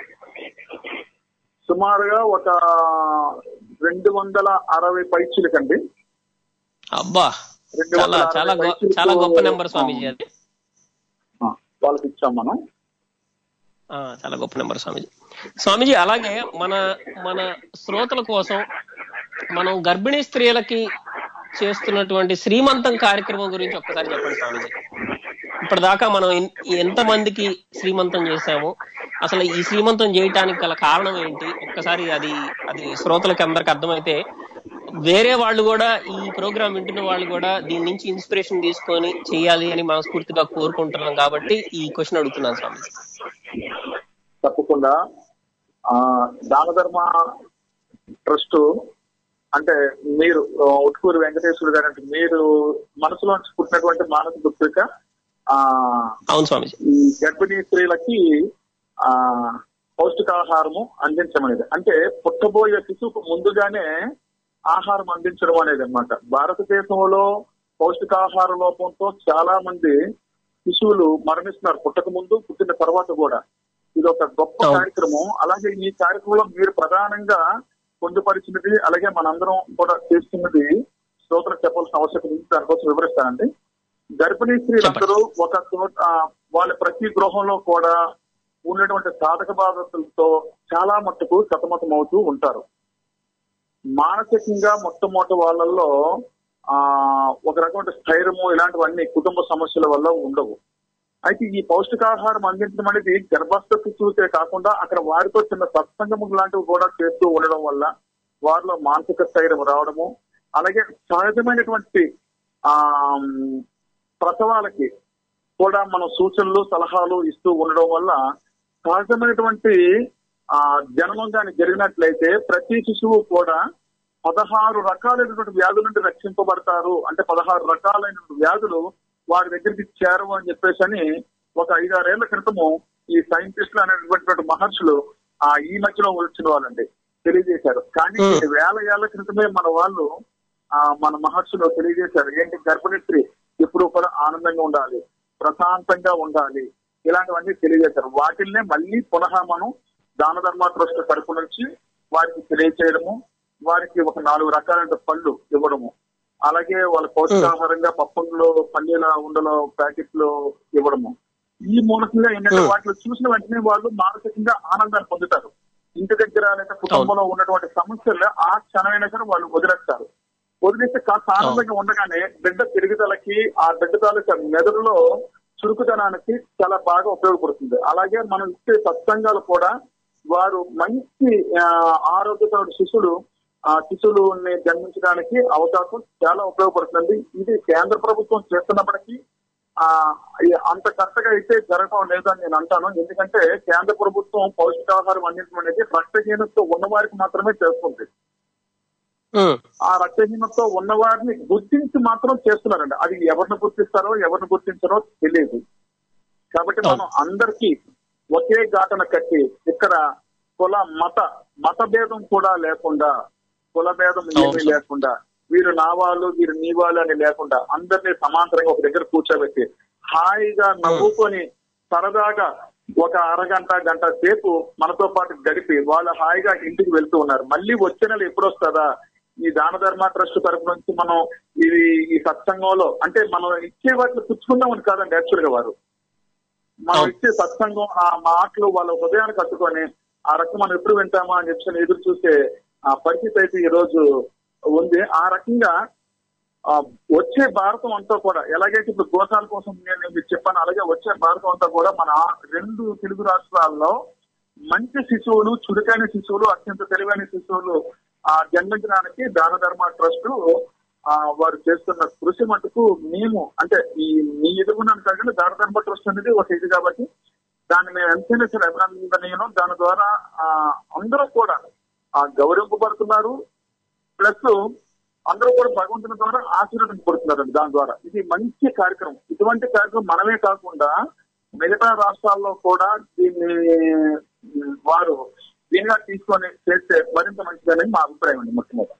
సుమారుగా ఒక రెండు వందల అరవై పైచులకండి అబ్బా రెండు చాలా వందల చాలా అరవై గొ- చాలా గొప్ప నెంబర్ స్వామీజీ అది ఆ, వాళ్ళకి ఇచ్చాం మనం ఆ, చాలా గొప్ప నెంబర్ స్వామీజీ స్వామీజీ అలాగే మన మన శ్రోతల కోసం మనం గర్భిణీ స్త్రీలకి చేస్తున్నటువంటి శ్రీమంతం కార్యక్రమం గురించి ఒక్కసారి చెప్పండి స్వామీజీ ఇప్పటిదాకా మనం ఎన్- ఎంత మందికి శ్రీమంతం చేశాము అసలు ఈ శ్రీమంతం చేయటానికి గల కారణం ఏంటి ఒక్కసారి అది అది శ్రోతలకి అందరికి అర్థమైతే వేరే వాళ్ళు కూడా ఈ ప్రోగ్రామ్ వింటున్న వాళ్ళు కూడా దీని నుంచి ఇన్స్పిరేషన్ తీసుకొని చేయాలి అని మనస్ఫూర్తిగా కోరుకుంటున్నాం కాబట్టి ఈ క్వశ్చన్ అడుగుతున్నాను స్వామి తప్పకుండా ఆ దాన ధర్మ ట్రస్ట్ అంటే మీరు ఆ, ఉట్కూరు వెంకటేశ్వర గారు అంటే మీరు మనసులోంచి పుట్టినటువంటి మానసిక పుత్రిక ఆ అవును స్వామిజీ ఈ గర్భిణీ స్త్రీలకి ఆ పౌష్టికాహారము అందించమనేది అంటే పుట్టబోయే శిశువుకు ముందుగానే ఆహారం అందించడం అనేది అన్నమాట భారతదేశంలో పౌష్టికాహార లోపంతో చాలా మంది శిశువులు మరణిస్తున్నారు పుట్టక ముందు పుట్టిన తర్వాత కూడా ఇది ఒక గొప్ప అవును. కార్యక్రమం అలాగే ఈ కార్యక్రమంలో మీరు ప్రధానంగా పొందుపరిచినది అలాగే మనందరం కూడా చేస్తున్నది శ్రోతలకు చెప్పాల్సిన అవసరం ఉంది దానికోసం వివరిస్తానండి గర్భిణీ స్త్రీలందరూ ఒక చోట ఆ, వాళ్ళ ప్రతి గృహంలో కూడా ఉన్నటువంటి సాధక బాధలతో చాలా మట్టుకు సతమతం అవుతూ ఉంటారు మానసికంగా మొట్టమొదటి వాళ్ళల్లో ఆ ఒక రకమైన స్థైర్యము ఇలాంటివన్నీ కుటుంబ సమస్యల వల్ల ఉండవు అయితే ఈ పౌష్టికాహారం అందించడం అనేది గర్భస్థ శిశువుతే కాకుండా అక్కడ వారితో చిన్న సత్సంగము లాంటివి కూడా చేస్తూ ఉండడం వల్ల వారిలో మానసిక స్థైర్యం రావడము అలాగే సహజమైనటువంటి ఆ ప్రసవాలకి కూడా మనం సూచనలు సలహాలు ఇస్తూ ఉండడం వల్ల సహజమైనటువంటి ఆ జన్మం కానీ జరిగినట్లయితే ప్రతి శిశువు కూడా పదహారు రకాలైనటువంటి వ్యాధుల నుండి రక్షింపబడతారు అంటే పదహారు రకాలైనటువంటి వ్యాధులు వారి దగ్గరికి చేరవు అని చెప్పేసి అని ఒక ఐదారేళ్ల క్రితము ఈ సైంటిస్టులు అనేటటువంటి మహర్షులు ఆ ఈ మధ్యలో వచ్చిన వాళ్ళండి తెలియజేశారు కానీ Hmm. ఇది వేల ఏళ్ల క్రితమే మన వాళ్ళు ఆ మన మహర్షులు తెలియజేశారు ఏంటి గర్భిణీ స్త్రీ ఎప్పుడు కూడా ఆనందంగా ఉండాలి ప్రశాంతంగా ఉండాలి ఇలాంటివన్నీ తెలియజేశారు వాటిల్నే మళ్ళీ పునః మనం దాన ధర్మ ట్రస్ట్ తరపు నుంచి వారికి తెలియచేయడము వారికి ఒక నాలుగు రకాలైన పళ్ళు ఇవ్వడము అలాగే వాళ్ళ పౌష్టికాహారంగా పప్పుండలో పల్లీల ఉండలో ప్యాకెట్లు ఇవ్వడము ఈ మూలకంగా ఏంటంటే Hmm. వాటిలో చూసిన వెంటనే వాళ్ళు మానసికంగా ఆనందాన్ని పొందుతారు ఇంటి దగ్గర లేదా కుటుంబంలో ఉన్నటువంటి సమస్యలు ఆ క్షణమైనా సరే వాళ్ళు వదిలేస్తారు వదిలేస్తే కాస్త ఆనందంగా ఉండగానే బిడ్డ పెరుగుదలకి ఆ బిడ్డ తాలూకా మెదడులో చురుకుదనానికి చాలా బాగా ఉపయోగపడుతుంది అలాగే మనం ఇచ్చే సత్సంగాలు కూడా వారు మంచి ఆ, ఆరోగ్యతో శిశువులు ఆ శిశువులని జన్మించడానికి అవకాశం చాలా ఉపయోగపడుతుంది ఇది కేంద్ర ప్రభుత్వం చేస్తున్నప్పటికీ ఆ ఈ- అంత కరెక్ట్గా అయితే జరగడం లేదని నేను అంటాను ఎందుకంటే కేంద్ర ప్రభుత్వం పౌష్టికాహారం అందించడం అనేది రక్తహీనతతో ఉన్నవారికి మాత్రమే చేస్తుంది ఉమ్, ఆ రక్తహీనతతో ఉన్నవారిని గుర్తించి మాత్రం చేస్తున్నారండి అది ఎవరిని గుర్తిస్తారో ఎవరిని గుర్తించారో తెలియదు కాబట్టి మనం అందరికీ ఒకే ఘాటన కట్టి ఇక్కడ కుల మత మత భేదం కూడా లేకుండా కుల భేదం ఏమీ అవును. లేకుండా వీరు నా వాళ్ళు వీరు నీ వాళ్ళు అని లేకుండా అందరినీ సమాంతరంగా ఒక దగ్గర కూర్చోబెట్టి హాయిగా నవ్వుకొని సరదాగా ఒక అరగంట గంట సేపు మనతో పాటు గడిపి వాళ్ళు హాయిగా ఇంటికి వెళ్తూ ఉన్నారు మళ్ళీ వచ్చే నెల ఎప్పుడు వస్తుందా ఈ దాన ధర్మ ట్రస్ట్ తరపు నుంచి మనం ఇది ఈ సత్సంగంలో అంటే మనం ఇచ్చే వాటిని పుచ్చుకుందామని కాదండి యాక్చువల్ గా వారు మనం అవును. ఇచ్చే సత్సంగం ఆ మాటలు వాళ్ళ హృదయాన్ని కట్టుకొని ఆ రకం మనం ఎప్పుడు వింటామా అని చెప్పి ఎదురు చూసే ఆ పరిస్థితి అయితే ఈ రోజు ఉంది ఆ రకంగా ఆ, వచ్చే భారతం అంతా కూడా ఎలాగైతే ఇప్పుడు గోసాల కోసం నేను మీకు చెప్పాను అలాగే వచ్చే భారతం అంతా కూడా మన ఆ రెండు తెలుగు రాష్ట్రాల్లో మంచి శిశువులు చురుకైన శిశువులు అత్యంత తెలివైన శిశువులు ఆ జన్మించడానికి దాన ధర్మ ట్రస్ట్ ఆ వారు చేస్తున్న కృషి మటుకు మేము అంటే ఈ మీ ఎదుగున్నాను కాకుండా దాన ధర్మ ట్రస్ట్ అనేది ఒక ఇది కాబట్టి దాన్ని మేము ఎంతైనా సరే అభినందనీయం దాని ద్వారా ఆ అందరూ కూడా ఆ గౌరవింపబడుతున్నారు ప్లస్ అందరూ కూడా భగవంతుని ద్వారా ఆశీర్వదించబడుతున్నారండి దాని ద్వారా ఇది మంచి కార్యక్రమం ఇటువంటి కార్యక్రమం మనమే కాకుండా మిగతా రాష్ట్రాల్లో కూడా దీన్ని ఉమ్, వారు దీనిగా తీసుకొని చేస్తే మరింత మంచిదని మా అభిప్రాయం అండి మొట్టమొదటి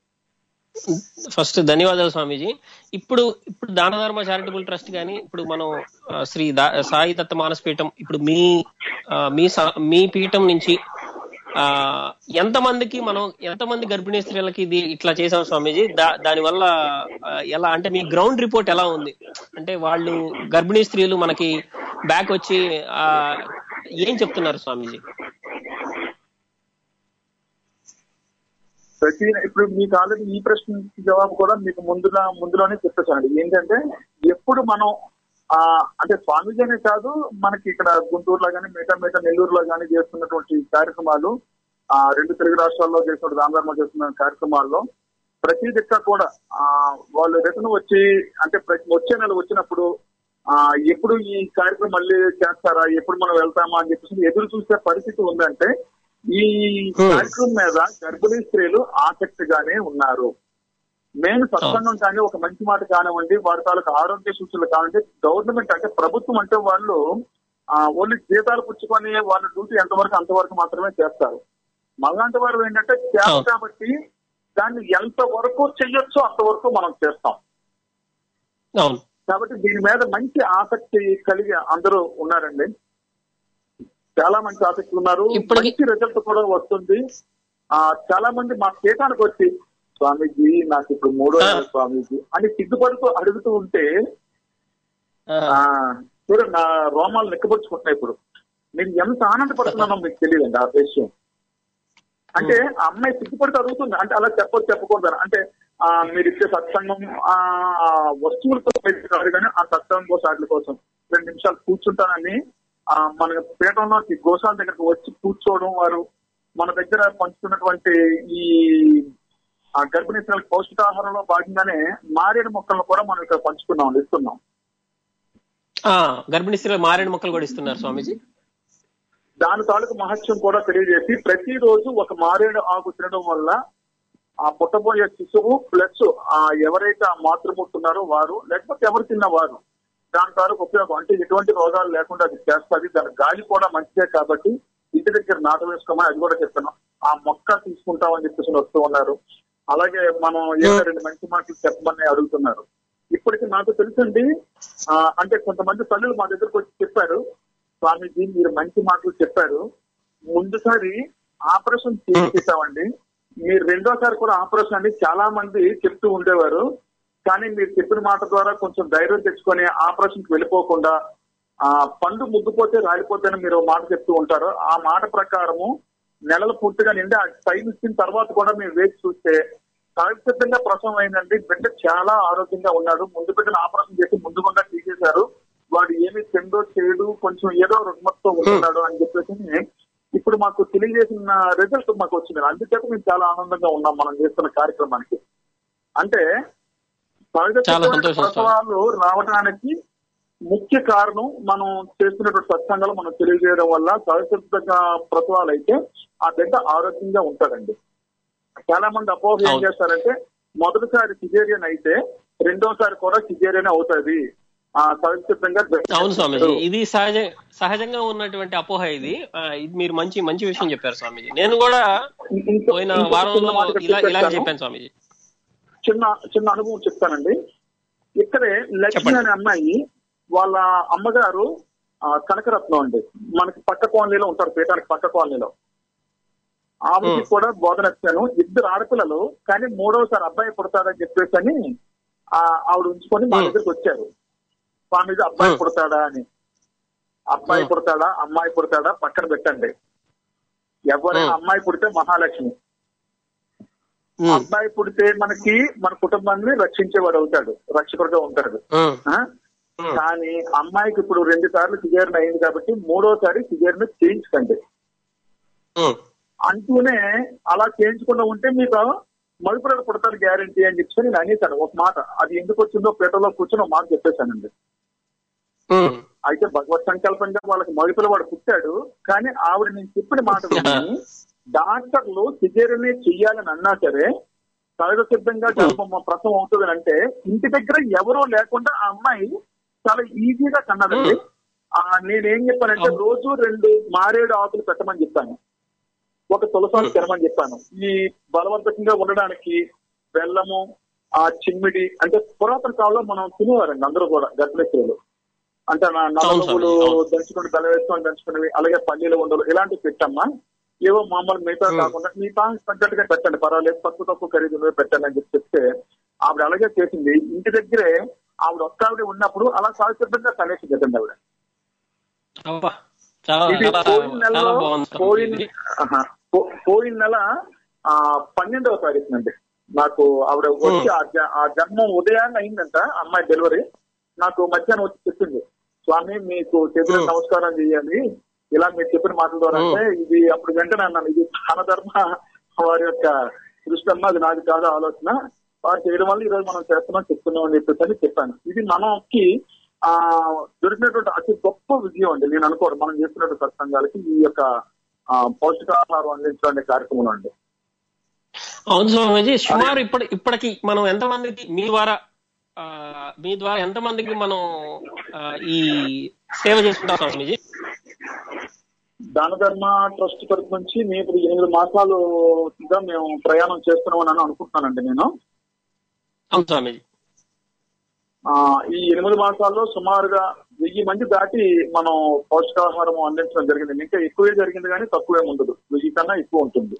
ఫస్ట్ ధన్యవాదాలు స్వామీజీ ఇప్పుడు ఇప్పుడు దాన ధర్మ చారిటబుల్ ట్రస్ట్ గాని ఇప్పుడు మనం ఆ, శ్రీ దా- సాయి దత్త మానస పీఠం ఇప్పుడు మీ ఆ, మీ స- మీ పీఠం నుంచి ఆ ఎంత మందికి మనం ఎంత మంది గర్భిణీ స్త్రీలకి ఇది ఇట్లా చేసాం స్వామీజీ దా దాని వల్ల ఆ, ఎలా అంటే మీ గ్రౌండ్ రిపోర్ట్ ఎలా ఉంది అంటే వాళ్ళు గర్భిణీ స్త్రీలు మనకి బ్యాక్ వచ్చి ఆ ఏం చెప్తున్నారు స్వామీజీ ప్రతి ఇప్పుడు మీకు ఆల్రెడీ ఈ ప్రశ్నకి జవాబు కూడా మీకు ముందుగా ముందులోనే చెప్పేసానండి ఏంటంటే ఎప్పుడు మనం ఆ అంటే స్వామీజీ అనే కాదు మనకి ఇక్కడ గుంటూరులో కానీ మిగతా మిగతా నెల్లూరులో కానీ చేస్తున్నటువంటి కార్యక్రమాలు ఆ రెండు తెలుగు రాష్ట్రాల్లో చేస్తున్న దామధర్మ చేస్తున్న కార్యక్రమాల్లో ప్రతి దిక్క కూడా ఆ వాళ్ళు రిటర్న్ వచ్చి అంటే ప్రతి వచ్చే నెల వచ్చినప్పుడు ఆ ఎప్పుడు ఈ కార్యక్రమం మళ్ళీ చేస్తారా ఎప్పుడు మనం వెళ్తామా అని చెప్పేసి ఎదురు చూసే పరిస్థితి ఉందంటే ఈ Hmm. కార్యక్రమం మీద గర్భిణీ స్త్రీలు ఆసక్తిగానే ఉన్నారు మెయిన్ సత్సంగం కానీ ఒక మంచి మాట కానివ్వండి వారి తాలూకు ఆరోగ్య సూచనలు కానివ్వండి గవర్నమెంట్ అంటే ప్రభుత్వం అంటే వాళ్ళు ఆ ఓన్లీ జీతాలు పుచ్చుకొని వాళ్ళ డ్యూటీ ఎంతవరకు అంతవరకు మాత్రమే చేస్తారు మళ్ళాంటి వారు ఏంటంటే చేస్తారు అవును. కాబట్టి దాన్ని ఎంత వరకు చెయ్యొచ్చో అంతవరకు మనం చేస్తాం అవును కాబట్టి దీని మీద మంచి ఆసక్తి కలిగి అందరూ ఉన్నారండి చాలా మంచి ఆసక్తి ఉన్నారు ఇప్పటికి- మంచి రిజల్ట్ కూడా వస్తుంది ఆ చాలా మంది మా పీఠానికి వచ్చి స్వామీజీ నాకు ఇప్పుడు మూడో ఆ. నెల స్వామీజీ అని సిగ్గుపడుతూ అడుగుతూ ఉంటే ఆ, ఆ చూడండి నా రోమాలు నిక్కబడుచుకుంటున్నాయి ఇప్పుడు నేను ఎంత ఆనందపడుతున్నానో మీకు తెలియదండి ఆ విషయం అంటే ఆ అమ్మాయి సిగ్గుపడుతూ అడుగుతుంది అంటే అలా చెప్పొచ్చు చెప్పకూడదు అంటే ఆ, మీరు ఇచ్చే సత్సంగం ఆ ఆ వస్తువులతో బయటకు కాదు కానీ ఆ సత్సంగం కోసం వాటి కోసం రెండు నిమిషాలు కూర్చుంటానని ఆ మన పీఠంలోకి గోశాల దగ్గరకు వచ్చి కూర్చోవడం వారు మన దగ్గర పంచుతున్నటువంటి ఈ ఆ గర్భిణీ స్త్రీలకు పౌష్టికాహారంలో భాగంగానే మారేడు మొక్కలను కూడా మనం ఇక్కడ పంచుకున్నాం ఇస్తున్నాం ఆ గర్భిణీ స్త్రీలు మారేడు మొక్కలు కూడా ఇస్తున్నారు స్వామీజీ దాని తాలూకు మహత్యం కూడా తెలియజేసి ప్రతిరోజు ఒక మారేడు ఆకు తినడం వల్ల ఆ పుట్టబోయే శిశువు ప్లస్ ఆ ఎవరైతే ఆ మాతృమూర్తి ఉన్నారో వారు లేకపోతే ఎవరు తిన్న వారు దాని తాలూకు ఉపయోగం అంటే ఎటువంటి రోగాలు లేకుండా అది చేస్తుంది దాని గాలి కూడా మంచిదే కాబట్టి ఇంటి దగ్గర నాట వేసుకోమని అది కూడా చెప్తున్నాం ఆ మొక్క తీసుకుంటామని చెప్పేసి వస్తూ ఉన్నారు అలాగే మనం ఏదో రెండు మంచి మాటలు చెప్పమని అడుగుతున్నారు ఇప్పటికి నాకు తెలుసండి ఆ, అంటే కొంతమంది తల్లులు మా దగ్గరకు వచ్చి చెప్పారు స్వామీజీ మీరు మంచి మాటలు చెప్పారు ముందుసారి ఆపరేషన్ చేసేసామండి మీరు రెండోసారి కూడా ఆపరేషన్ అని చాలా మంది చెప్తూ ఉండేవారు కానీ మీరు చెప్పిన మాట ద్వారా కొంచెం ధైర్యం తెచ్చుకొని ఆపరేషన్ కి వెళ్ళిపోకుండా ఆ పండు ముగ్గిపోతే రాలిపోతేనే మీరు ఒక మాట చెప్తూ ఉంటారు ఆ మాట ప్రకారము నెలలు పూర్తిగా నిండి ఆ టైం ఇచ్చిన తర్వాత కూడా మేము వేచి చూస్తే సహజసిద్ధంగా ప్రసవం అయిందండి బిడ్డ చాలా ఆరోగ్యంగా ఉన్నాడు ముందు బిడ్డను ఆపరేషన్ చేసి ముందుకుండా తీసేశారు వాడు ఏమి తిండో చేయడు కొంచెం ఏదో రుగ్మతతో ఉంటున్నాడు అని చెప్పేసి ఇప్పుడు మాకు తెలియజేసిన రిజల్ట్ మాకు వచ్చింది అందుచేత మేము చాలా ఆనందంగా ఉన్నాం మనం చేస్తున్న కార్యక్రమానికి అంటే సహజ చాలా సిద్ధమైన సంతోషం, సార్. ప్రసవాలు రావడానికి ముఖ్య కారణం మనం చేస్తున్నటువంటి సత్సంగాలు మనం తెలియజేయడం వల్ల సహజసిద్ధంగా ప్రసవాలు అయితే ఆ బిడ్డ ఆరోగ్యంగా ఉంటాడండి చాలా మంది అపోహ ఏం అవును. చేస్తారంటే మొదటిసారి సిజేరియన్ అయితే రెండోసారి కూడా సిజేరియన్ అవుతుంది ఆ సహజసిద్ధంగా అవును స్వామీజీ ఇది సహజ సహజంగా ఉన్నటువంటి అపోహ ఇది ఆ, ఇది మీరు మంచి మంచి విషయం చెప్పారు స్వామీజీ నేను కూడా ఇంకో- పోయిన ఇంకొక వారంలో చిన్న మాట ఇలా ఇలా చెప్పేస్తాను. చెప్పాను స్వామీజీ చిన్న చిన్న అనుభవం చెప్తానండి ఇక్కడే లక్ష్మి చెప్పండి. అనే అమ్మాయి వాళ్ళ అమ్మగారు ఆ, కనకరత్నం అండి మనకి పక్క కాలనీలో ఉంటారు పీఠానికి పక్క కాలనీలో ఆవిడకి Hmm. కూడా బోధన ఇచ్చాను ఇద్దరు ఆడపిల్లలు కానీ మూడవసారి అబ్బాయి పుడతాడని చెప్పేసి అని ఆ, ఆవిడ ఉంచుకొని మా Hmm. దగ్గరికి వచ్చారు స్వామీజీ అబ్బాయి Hmm. పుడతాడా అని అబ్బాయి Hmm. పుడతాడా అమ్మాయి పుడతాడా పక్కన పెట్టండి ఎవరైనా Hmm. అమ్మాయి పుడితే మహాలక్ష్మి ఉమ్, అబ్బాయి పుడితే మనకి మన కుటుంబాన్ని రక్షించేవాడు అవుతాడు రక్షకుడుగా ఉంటాడు ఉమ్, ఆ? ఉమ్. కానీ అమ్మాయికి ఇప్పుడు రెండు సార్లు సిజేరియన్ అయింది కాబట్టి మూడోసారి సిజేరియన్ చేయించకండి ఉమ్, అంటూనే అలా చేయించకుండా ఉంటే మీకు మలుపురాలు పుడతారు గ్యారంటీ అని చెప్పి నేను అనేసాను ఒక మాట అది ఎందుకు వచ్చిందో పేటలో కూర్చొని ఒక మాట చెప్పేశానండి ఉమ్. అయితే భగవత్ సంకల్పంగా వాళ్ళకి మలుపుల వాడు పుట్టాడు కానీ ఆవిడ నేను చెప్పిన మాట విని డాక్టర్లు సిజేరియనే చెయ్యాలని అన్నా సరే సహజ సిద్ధంగా గర్భం ప్రసవం అవుతుంది అంటే ఇంటి దగ్గర ఎవరో లేకుండా ఆ అమ్మాయి చాలా ఈజీగా కన్నదండి ఆ నేనేం చెప్పానంటే రోజు రెండు మారేడు ఆకులు పెట్టమని చెప్పాను ఒక తులసాలు తినమని చెప్పాను ఈ బలవంతకంగా ఉండడానికి బెల్లము ఆ చిమ్మిడి అంటే పురాతన కాలంలో మనం తినేవారండి అందరూ కూడా గర్భిణీలు అంటే నా అవును నల్లనువ్వులు స్వామి, అవును. దంచుకుని బెల్ల వేసుకొని దంచుకునేవి అలాగే పల్లీలు ఉండలు ఇలాంటివి పెట్టమ్మా ఏవో మామూలు మిగతా Hmm. కాకుండా మిగతా తగ్గట్టుగా పెట్టండి పర్వాలేదు తక్కువ తక్కువ ఖరీదు పెట్టండి అని చెప్పి చెప్తే ఆవిడ అలాగే చేసింది ఇంటి దగ్గరే ఆవిడ ఒక్క ఆవిడ ఉన్నప్పుడు అలా సాధితంగా కనెక్షన్ చేసింది ఆవిడ అబ్బా, చాలా ఇది చాలా పోయిన చాలా నెలలో బాగుంది స్వామీజీ పోయిన ఇది. ఆహా. పో- పోయిన నెల ఆ పన్నెండవ తారీఖు అండి నాకు ఆవిడ వచ్చి ఆ జ- ఆ జన్మం ఉదయాన్నే అయిందంట అమ్మాయి డెలివరీ నాకు మధ్యాహ్నం వచ్చి చెప్పింది స్వామి మీకు చేతులకు Hmm. నమస్కారం చేయాలి ఇలా మీరు చెప్పిన మాటల ద్వారా Hmm. అంటే ఇది అప్పుడు వెంటనే అన్నాను ఇది దాన ధర్మ వారి యొక్క దృష్టి అన్న అది నాది కాదు ఆలోచన వారు చేయడం వల్ల ఈ రోజు మనం చేస్తున్నాం చెప్తున్నాం అని చెప్పేసి అని చెప్పాను ఇది మనకి ఆ దొరికినటువంటి అతి గొప్ప విజయం అండి నేను అనుకోవడం మనం చేస్తున్నటువంటి సత్సంగాలకి ఈ యొక్క ఆ, పౌష్టికాహారం అందించడం అనే కార్యక్రమం అండి అవును స్వామీజీ సుమారు ఇప్పటి ఇప్పటికి మనం ఎంతమందికి మీ ద్వారా ఆ, మీ ద్వారా ఎంతమందికి మనం ఆ, ఈ సేవ చేసుకుంటాం స్వామీజీ దాన ధర్మ ట్రస్ట్ తరఫు నుంచి మేము ఎనిమిది మాసాలుగా మేము ప్రయాణం చేస్తున్నామని అని అనుకుంటున్నానండి నేను అవును స్వామీజీ ఆ, ఈ ఎనిమిది మాసాల్లో సుమారుగా వెయ్యి మంది దాటి మనం పౌష్టికాహారం అందించడం జరిగింది ఇంకా ఎక్కువే జరిగింది కానీ తక్కువే ఉండదు వెయ్యి కన్నా ఎక్కువ ఉంటుంది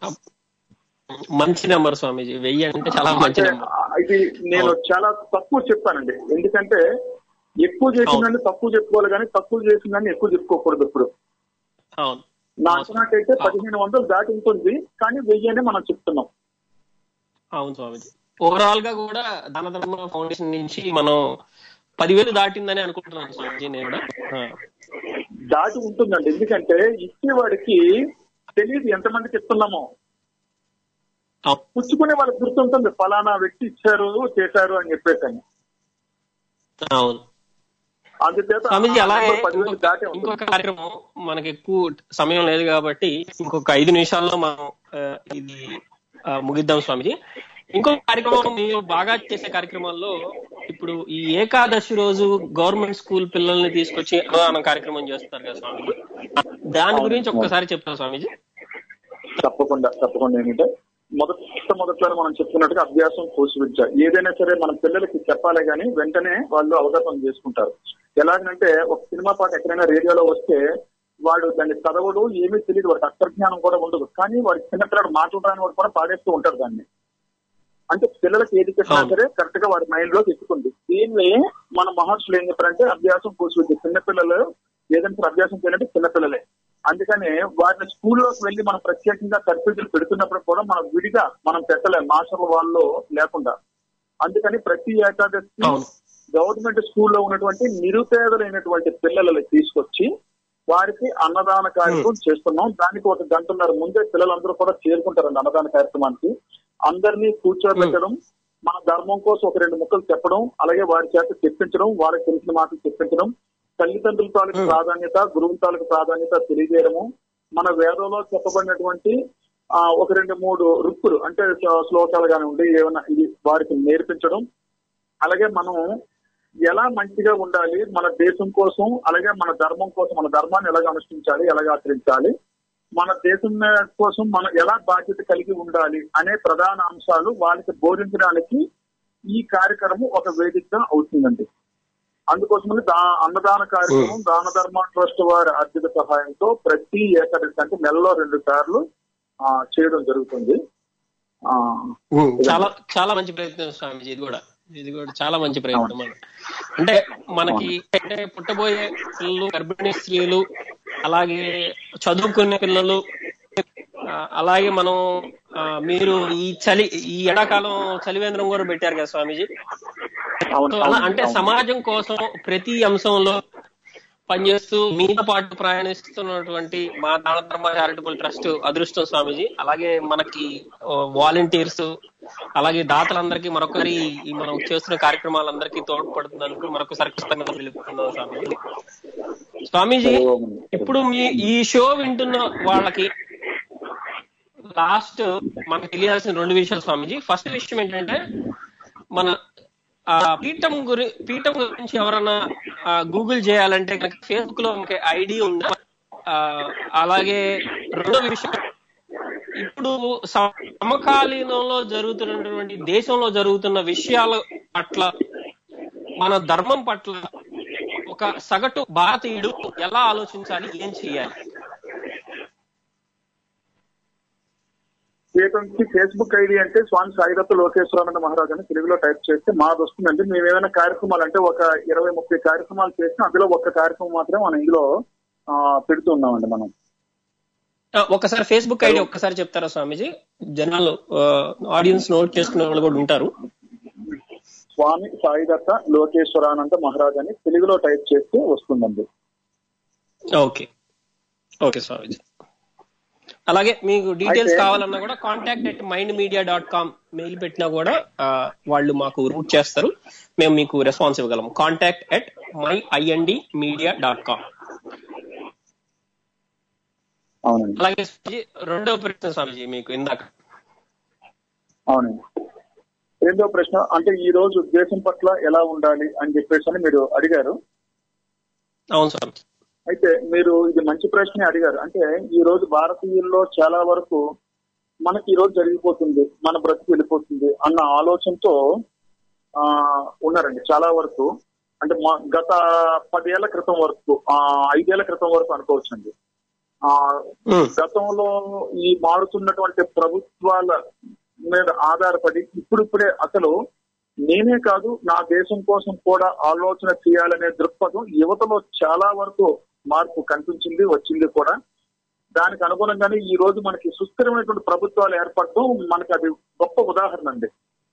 మంచి నెంబర్ స్వామీజీ వెయ్యి అంటే చాలా మంచి అంటే నెంబర్ ఆ, ఇది నేను చాలా తక్కువ చెప్పానండి ఎందుకంటే ఎక్కువ చేసిందని తక్కువ చెప్పుకోవాలి కానీ తక్కువ చేసిందని ఎక్కువ చెప్పుకోకూడదు ఇప్పుడు అవును నా అంచనాకైతే పదిహేను వందలు దాటి ఉంటుంది కానీ వెయ్యి అని మనం చెప్తున్నాం అవును స్వామీజీ ఓవరాల్ గా కూడా దాన ధర్మ ఫౌండేషన్ నుంచి మనం పదివేలు దాటిందని అనుకుంటున్నాను స్వామిజీ నేను కూడా ఆ. దాటి ఉంటుందండి ఎందుకంటే ఇచ్చేవాడికి తెలియదు ఎంతమందికి ఇస్తున్నామో అవును. పుచ్చుకునే వాళ్ళకి గుర్తుంటుంది ఫలానా వ్యక్తి ఇచ్చారు చేశారు అని చెప్పేసి అని అవును అందుచేత స్వామిజీ ఆ అలాగే నెంబర్ పదివేలు ఇంకొక దాటే ఉంటుంది ఇంకొక కార్యక్రమం మనకి ఎక్కువ సమయం లేదు కాబట్టి ఇంకొక ఐదు నిమిషాల్లో మనం ఆ, ఇది ఆ, ముగిద్దాం స్వామిజీ ఇంకొక కార్యక్రమం మీరు బాగా చేసే కార్యక్రమాల్లో ఇప్పుడు ఈ ఏకాదశి రోజు గవర్నమెంట్ స్కూల్ పిల్లల్ని తీసుకొచ్చి అన్నదానం కార్యక్రమం చేస్తారు కదా స్వామిజీ దాని గురించి ఒక్కసారి చెప్తారు స్వామిజీ తప్పకుండా తప్పకుండా ఏంటంటే మొదట మొదట్లో మనం చెప్పుకున్నట్టుగా అభ్యాసం కోర్సు విద్య ఏదైనా సరే మన పిల్లలకి చెప్పాలి కానీ వెంటనే వాళ్ళు అవగాహన చేసుకుంటారు ఎలాగంటే ఒక సినిమా పాట ఎక్కడైనా రేడియోలో వస్తే వాడు దాన్ని చదవడు ఏమీ తెలియదు వాడికి అక్షర జ్ఞానం కూడా ఉండదు కానీ వాడి చిన్నపిల్లడు మాట్లాడడానికి వాడు కూడా పాడేస్తూ ఉంటారు దాన్ని అంటే పిల్లలకి ఏది చెప్పినా అవును. సరే కరెక్ట్ గా వాడి మైండ్ లోకి ఎక్కుతుంది దీన్ని మన మహర్షులు ఏం చెప్పారంటే అభ్యాసం కోర్సు విద్య చిన్నపిల్లలు ఏదైనా సరే అభ్యాసం చేయాలంటే చిన్నపిల్లలే అందుకని వారిని స్కూల్లోకి వెళ్ళి మనం ప్రత్యేకంగా తరగతులు పెడుతున్నప్పుడు కూడా మనం విడిగా మనం పెట్టలేం మాస్టర్ల వాళ్ళు లేకుండా అందుకని ప్రతి ఏకాదశి అవును. గవర్నమెంట్ స్కూల్లో ఉన్నటువంటి నిరుపేదలైనటువంటి పిల్లలని తీసుకొచ్చి వారికి అన్నదాన కార్యక్రమం చేస్తున్నాం దానికి ఒక గంటన్నర ముందే పిల్లలందరూ కూడా చేరుకుంటారండి అన్నదాన కార్యక్రమానికి అందరినీ కూర్చోబెట్టడం మన ధర్మం కోసం ఒక రెండు ముక్కలు చెప్పడం అలాగే వారి చేత చెప్పించడం వారికి తెలిసిన మాటలు చెప్పించడం తల్లిదండ్రుల తాలూకు ప్రాధాన్యత గురువుల తాలూకు ప్రాధాన్యత తెలియజేయడము మన వేదంలో చెప్పబడినటువంటి ఆ ఒక రెండు మూడు రుక్కులు అంటే శ్లోకాలు కానివ్వండి ఏమైనా ఇది వారికి నేర్పించడం అలాగే మనం ఎలా మంచిగా ఉండాలి మన దేశం కోసం అలాగే మన ధర్మం కోసం మన ధర్మాన్ని ఎలాగ అనుష్ఠించాలి ఎలాగ ఆచరించాలి మన దేశం కోసం మనం ఎలా బాధ్యత కలిగి ఉండాలి అనే ప్రధాన అంశాలు వాళ్ళకి బోధించడానికి ఈ కార్యక్రమం ఒక వేదికగా అవుతుందండి అందుకోసమని దా అన్నదాన కార్యక్రమం దాన ధర్మ ట్రస్ట్ వారి ఆర్థిక సహాయంతో ప్రతి ఏకాదశి అంటే నెలలో రెండు సార్లు ఆ, చేయడం జరుగుతుంది ఆ, చాలా చాలా మంచి ప్రయత్నం స్వామిజీ ఇది కూడా ఇది కూడా చాలా మంచి ప్రయత్నం మన అంటే మనకి అంటే పుట్టబోయే పిల్లలు గర్భిణీ స్త్రీలు అలాగే చదువుకునే పిల్లలు ఆ, అలాగే మనం ఆ, మీరు ఈ చలి ఈ ఎండాకాలం చలివేంద్రం కూడా పెట్టారు కదా స్వామీజీ అవును సో అలా అవును, అంటే అవును. సమాజం కోసం ప్రతి అంశంలో పనిచేస్తూ మీతో పాటు ప్రయాణిస్తున్నటువంటి మా దాన ధర్మ చారిటబుల్ ట్రస్ట్ అదృష్టం స్వామీజీ అలాగే మనకి వాలంటీర్స్ అలాగే దాతలందరికీ మరొకరి ఈ మనం చేస్తున్న కార్యక్రమాలందరికీ తోడ్పడుతున్నందుకు మరొకసారి కృతజ్ఞత తెలుపుతున్నాం స్వామీజీ స్వామీజీ ఇప్పుడు మీ ఈ షో వింటున్న వాళ్ళకి లాస్ట్ మనకు తెలియాల్సిన రెండు విషయాలు స్వామీజీ ఫస్ట్ విషయం ఏంటంటే మన ఆ పీఠం గురి పీఠం గురించి ఎవరైనా గూగుల్ చేయాలంటే కనుక ఫేస్బుక్ లో ఇంకే ఐడి ఉందా ఆ, అలాగే రెండో విషయం ఇప్పుడు సమకాలీనంలో జరుగుతున్నటువంటి దేశంలో జరుగుతున్న విషయాల పట్ల మన ధర్మం పట్ల ఒక సగటు భారతీయుడు ఎలా ఆలోచించాలి ఏం చేయాలి పీఠంకి ఫేస్బుక్ ఐడి అంటే స్వామి సాయిదత్త లోకేశ్వరానంద మహారాజ్ అని తెలుగులో టైప్ చేస్తే మాది వస్తుందండి మేము ఏమైనా కార్యక్రమాలు అంటే ఒక ఇరవై ముప్పై కార్యక్రమాలు చేస్తే అందులో ఒక కార్యక్రమం మాత్రం మనం ఇందులో ఆ, పెడుతూ ఉన్నామండి మనం ఆ, ఒకసారి ఫేస్బుక్ ఐడి ఒక్కసారి చెప్తారా స్వామీజీ జనాలు ఆడియన్స్ నోట్ చేసుకునే వాళ్ళు కూడా ఉంటారు స్వామి సాయిదత్త లోకేశ్వరానంద మహారాజ్ అని తెలుగులో టైప్ చేస్తే వస్తుందండి ఓకే ఓకే స్వామీజీ అలాగే మీకు డీటెయిల్స్ అయితే- కావాలన్నా కూడా contact at Mind Media dot com mail పెట్టినా కూడా ఆ, వాళ్ళు మాకు రూట్ చేస్తారు మేము మీకు రెస్పాన్స్ ఇవ్వగలము contact at my I N D media dot com అవునండి అలాగే స్వామీజీ, రెండవ ప్రశ్న స్వామీజీ మీకు ఇందాక అవునండి రెండో ప్రశ్న అంటే ఈ రోజు దేశం పట్ల ఎలా ఉండాలి అని చెప్పేసి అని మీరు అడిగారు అవును స్వామి అయితే మీరు ఇది మంచి ప్రశ్నే అడిగారు అంటే ఈ రోజు భారతీయుల్లో చాలా వరకు మనకి ఈ రోజు జరిగిపోతుంది మన బ్రతుకు వెళ్ళిపోతుంది అన్న ఆలోచనతో ఆ ఉన్నారండి చాలా వరకు అంటే మా- గత పదేళ్ల క్రితం వరకు ఆ ఐదేళ్ల క్రితం వరకు అనుకోవచ్చండి ఆ ఉమ్, గతంలో ఈ మారుతున్నటువంటి ప్రభుత్వాల మీద ఆధారపడి ఇప్పుడిప్పుడే అసలు నేనే కాదు నా దేశం కోసం కూడా ఆలోచన చేయాలనే దృక్పథం యువతలో చాలా వరకు మార్పు కనిపించింది వచ్చింది కూడా దానికి అనుగుణంగానే ఈ రోజు మనకి సుస్థిరమైనటువంటి ప్రభుత్వాలు ఏర్పడటం మనకి అది గొప్ప ఉదాహరణ అండి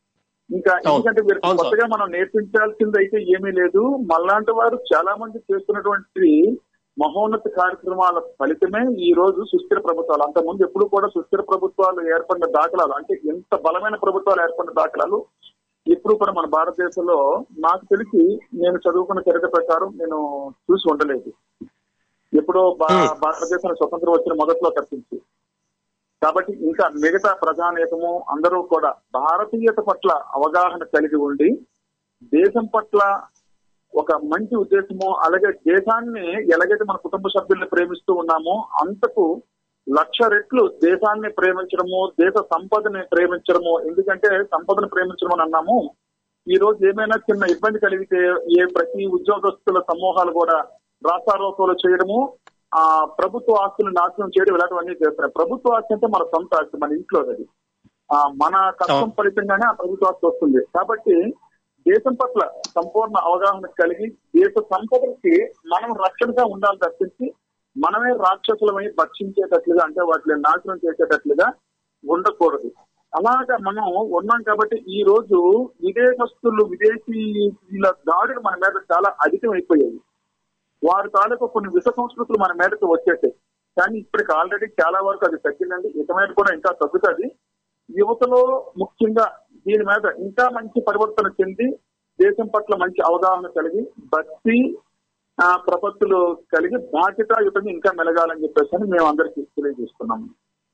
ఇంకా అవును. ఎందుకంటే వీరికి అవును సార్. కొత్తగా మనం నేర్పించాల్సింది అయితే ఏమీ లేదు మళ్ళాంటి వారు చాలా మంది చేస్తున్నటువంటి మహోన్నత కార్యక్రమాల ఫలితమే ఈ రోజు సుస్థిర ప్రభుత్వాలు అంతకుముందు ఎప్పుడు కూడా సుస్థిర ప్రభుత్వాలు ఏర్పడిన దాఖలాలు అంటే ఎంత బలమైన ప్రభుత్వాలు ఏర్పడిన దాఖలాలు ఎప్పుడు కూడా మన భారతదేశంలో నాకు తెలిసి నేను చదువుకున్న చరిత్ర ప్రకారం నేను చూసి ఉండలేదు ఎప్పుడో భా- Hmm. భారతదేశం స్వతంత్రం వచ్చిన మొదట్లో తప్పించి కాబట్టి ఇంకా మిగతా ప్రజానేతము అందరూ కూడా భారతీయత పట్ల అవగాహన కలిగి ఉండి దేశం పట్ల ఒక మంచి ఉద్దేశము అలాగే దేశాన్ని ఎలాగైతే మన కుటుంబ సభ్యుల్ని ప్రేమిస్తూ ఉన్నామో అంతకు లక్ష రెట్లు దేశాన్ని ప్రేమించడము దేశ సంపదని ప్రేమించడము ఎందుకంటే సంపదను ప్రేమించడం అని అన్నాము ఈ రోజు ఏమైనా చిన్న ఇబ్బంది కలిగితే ఏ ప్రతి ఉద్యోగస్తుల సమూహాలు కూడా రాస్తారోకోలు చేయడము ఆ ప్రభుత్వ ఆస్తులు నాశనం చేయడం ఇలాంటివన్నీ చేస్తారు ప్రభుత్వ ఆస్తి అంటే మన సొంత ఆస్తి మన ఇంట్లో అది ఆ మన కష్టం అవును. ఫలితంగానే ఆ ప్రభుత్వ ఆస్తి వస్తుంది కాబట్టి దేశం పట్ల సంపూర్ణ అవగాహన కలిగి దేశ సంపదకి మనం రక్షణగా ఉండాలి తప్పించి మనమే రాక్షసులమై భక్షించేటట్లుగా అంటే వాటిని నాశనం చేసేటట్లుగా ఉండకూడదు అలాగా మనం ఉన్నాం కాబట్టి ఈ రోజు విదేశస్తులు విదేశీయుల దాడులు మన మీద చాలా అధికమైపోయాయి వారి తాలూకు కొన్ని విష సంస్కృతులు మన మీదకి వచ్చేసాయి కానీ ఇప్పటికి ఆల్రెడీ చాలా వరకు అది తగ్గిందండి ఇక మీద కూడా ఇంకా తగ్గుతుంది యువతలో ముఖ్యంగా దీని మీద ఇంకా మంచి పరివర్తన చెంది దేశం పట్ల మంచి అవగాహన కలిగి భక్తి ఆ, ప్రపత్తులు కలిగి బాధ్యతాయుతంగా ఇంకా మెలగాలని చెప్పేసి అని మేము అందరికీ తెలియజేస్తున్నాము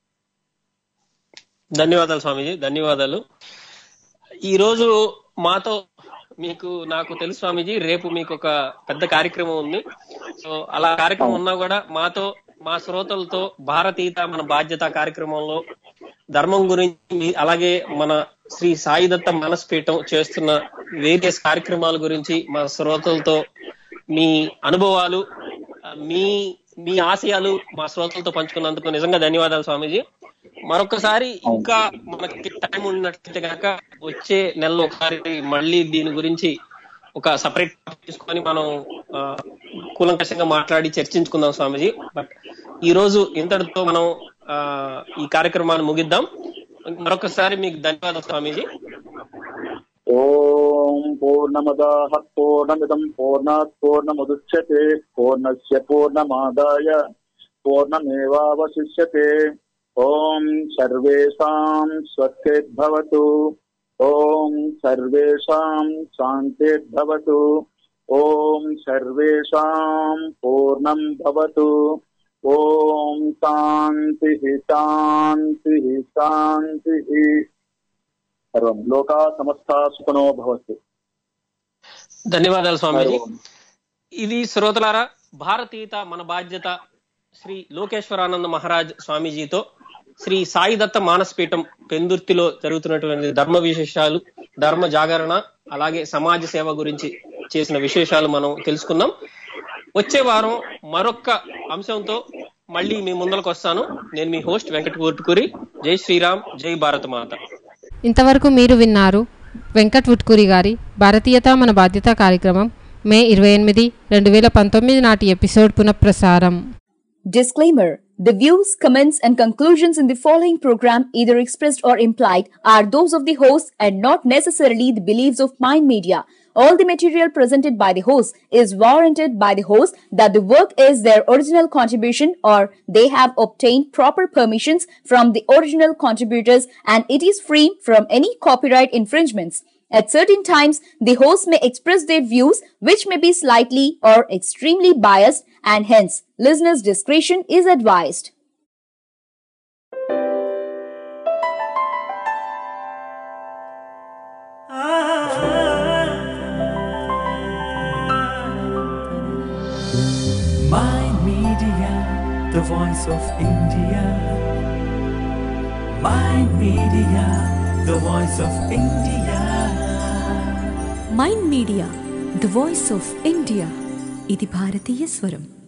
ధన్యవాదాలు స్వామీజీ ధన్యవాదాలు ఈ రోజు మాతో మీకు నాకు తెలుసు స్వామీజీ రేపు మీకు ఒక పెద్ద కార్యక్రమం ఉంది సో అలా కార్యక్రమం ఉన్నా కూడా మాతో మా శ్రోతలతో భారతీయత మన బాధ్యత కార్యక్రమంలో ధర్మం గురించి అలాగే మన శ్రీ సాయిదత్త మనస్పీఠం చేస్తున్న వేరియస్ కార్యక్రమాల గురించి మా శ్రోతలతో మీ అనుభవాలు మీ మీ ఆశయాలు మా శ్రోతలతో పంచుకున్నందుకు నిజంగా ధన్యవాదాలు స్వామీజీ మరొకసారి ఇంకా మనకి టైం ఉన్నట్లయితే కనుక వచ్చే నెలలో ఒకసారి మళ్ళీ దీని గురించి ఒక సపరేట్ తీసుకొని మనం ఆ, కూలంకషంగా మాట్లాడి చర్చించుకుందాం స్వామీజీ బట్ ఈ రోజు ఇంతటితో మనం ఆ, ఈ కార్యక్రమాన్ని ముగిద్దాం మరొకసారి మీకు ధన్యవాదాలు స్వామీజీ ఓం పూర్ణమదాహ పూర్ణమిదం పూర్ణాత్ పూర్ణముదుచ్యతే పూర్ణస్య పూర్ణమాదాయ పూర్ణమేవావశిష్యతే ఓం సర్వేషాం స్వస్తిర్భవతు ఓం సర్వేషాం శాంతిర్భవతు ఓం సర్వేషాం పూర్ణం భవతు ఓం శాంతి శాంతి శాంతి సర్వం లోకా సమస్త సుఖనో భవతు ధన్యవాదాలు స్వామీజీ హరి ఓం. ఇది శ్రోతలారా భారతీయత మన బాధ్యత శ్రీ లోకేశ్వరానంద మహారాజ్ స్వామీజీతో శ్రీ సాయిదత్త మానసపీఠం పెందుర్తిలో జరుగుతున్నటువంటి ధర్మ విశేషాలు ధర్మ జాగరణ అలాగే సమాజ సేవ గురించి చేసిన విశేషాలు మనం తెలుసుకుందాం వచ్చే వారం మరొక్క అంశంతో మళ్ళీ మీ ముందరకు వస్తాను నేను మీ హోస్ట్ వెంకట ఊటుకూరి జై శ్రీరామ్ జై భారత మాత ఇంతవరకు మీరు విన్నారు వెంకట్ వుట్కూరి గారి భారతీయత మన బాధ్యత కార్యక్రమం మే ఇరవై ఎనిమిది రెండు వేల పంతొమ్మిది నాటి ఎపిసోడ్ పునఃప్రసారం Disclaimer The views, comments, and conclusions in the following program, either expressed or implied, are those of the host and not necessarily the beliefs of Mind Media. All the material presented by the host is warranted by the host that the work is their original contribution or they have obtained proper permissions from the original contributors and it is free from any copyright infringements. At certain times, the host may express their views which may be slightly or extremely biased and hence listeners' discretion is advised. My Media, the voice of India. My Media, the voice of India. Mind Media the voice of India ఇది భారతీయ స్వరం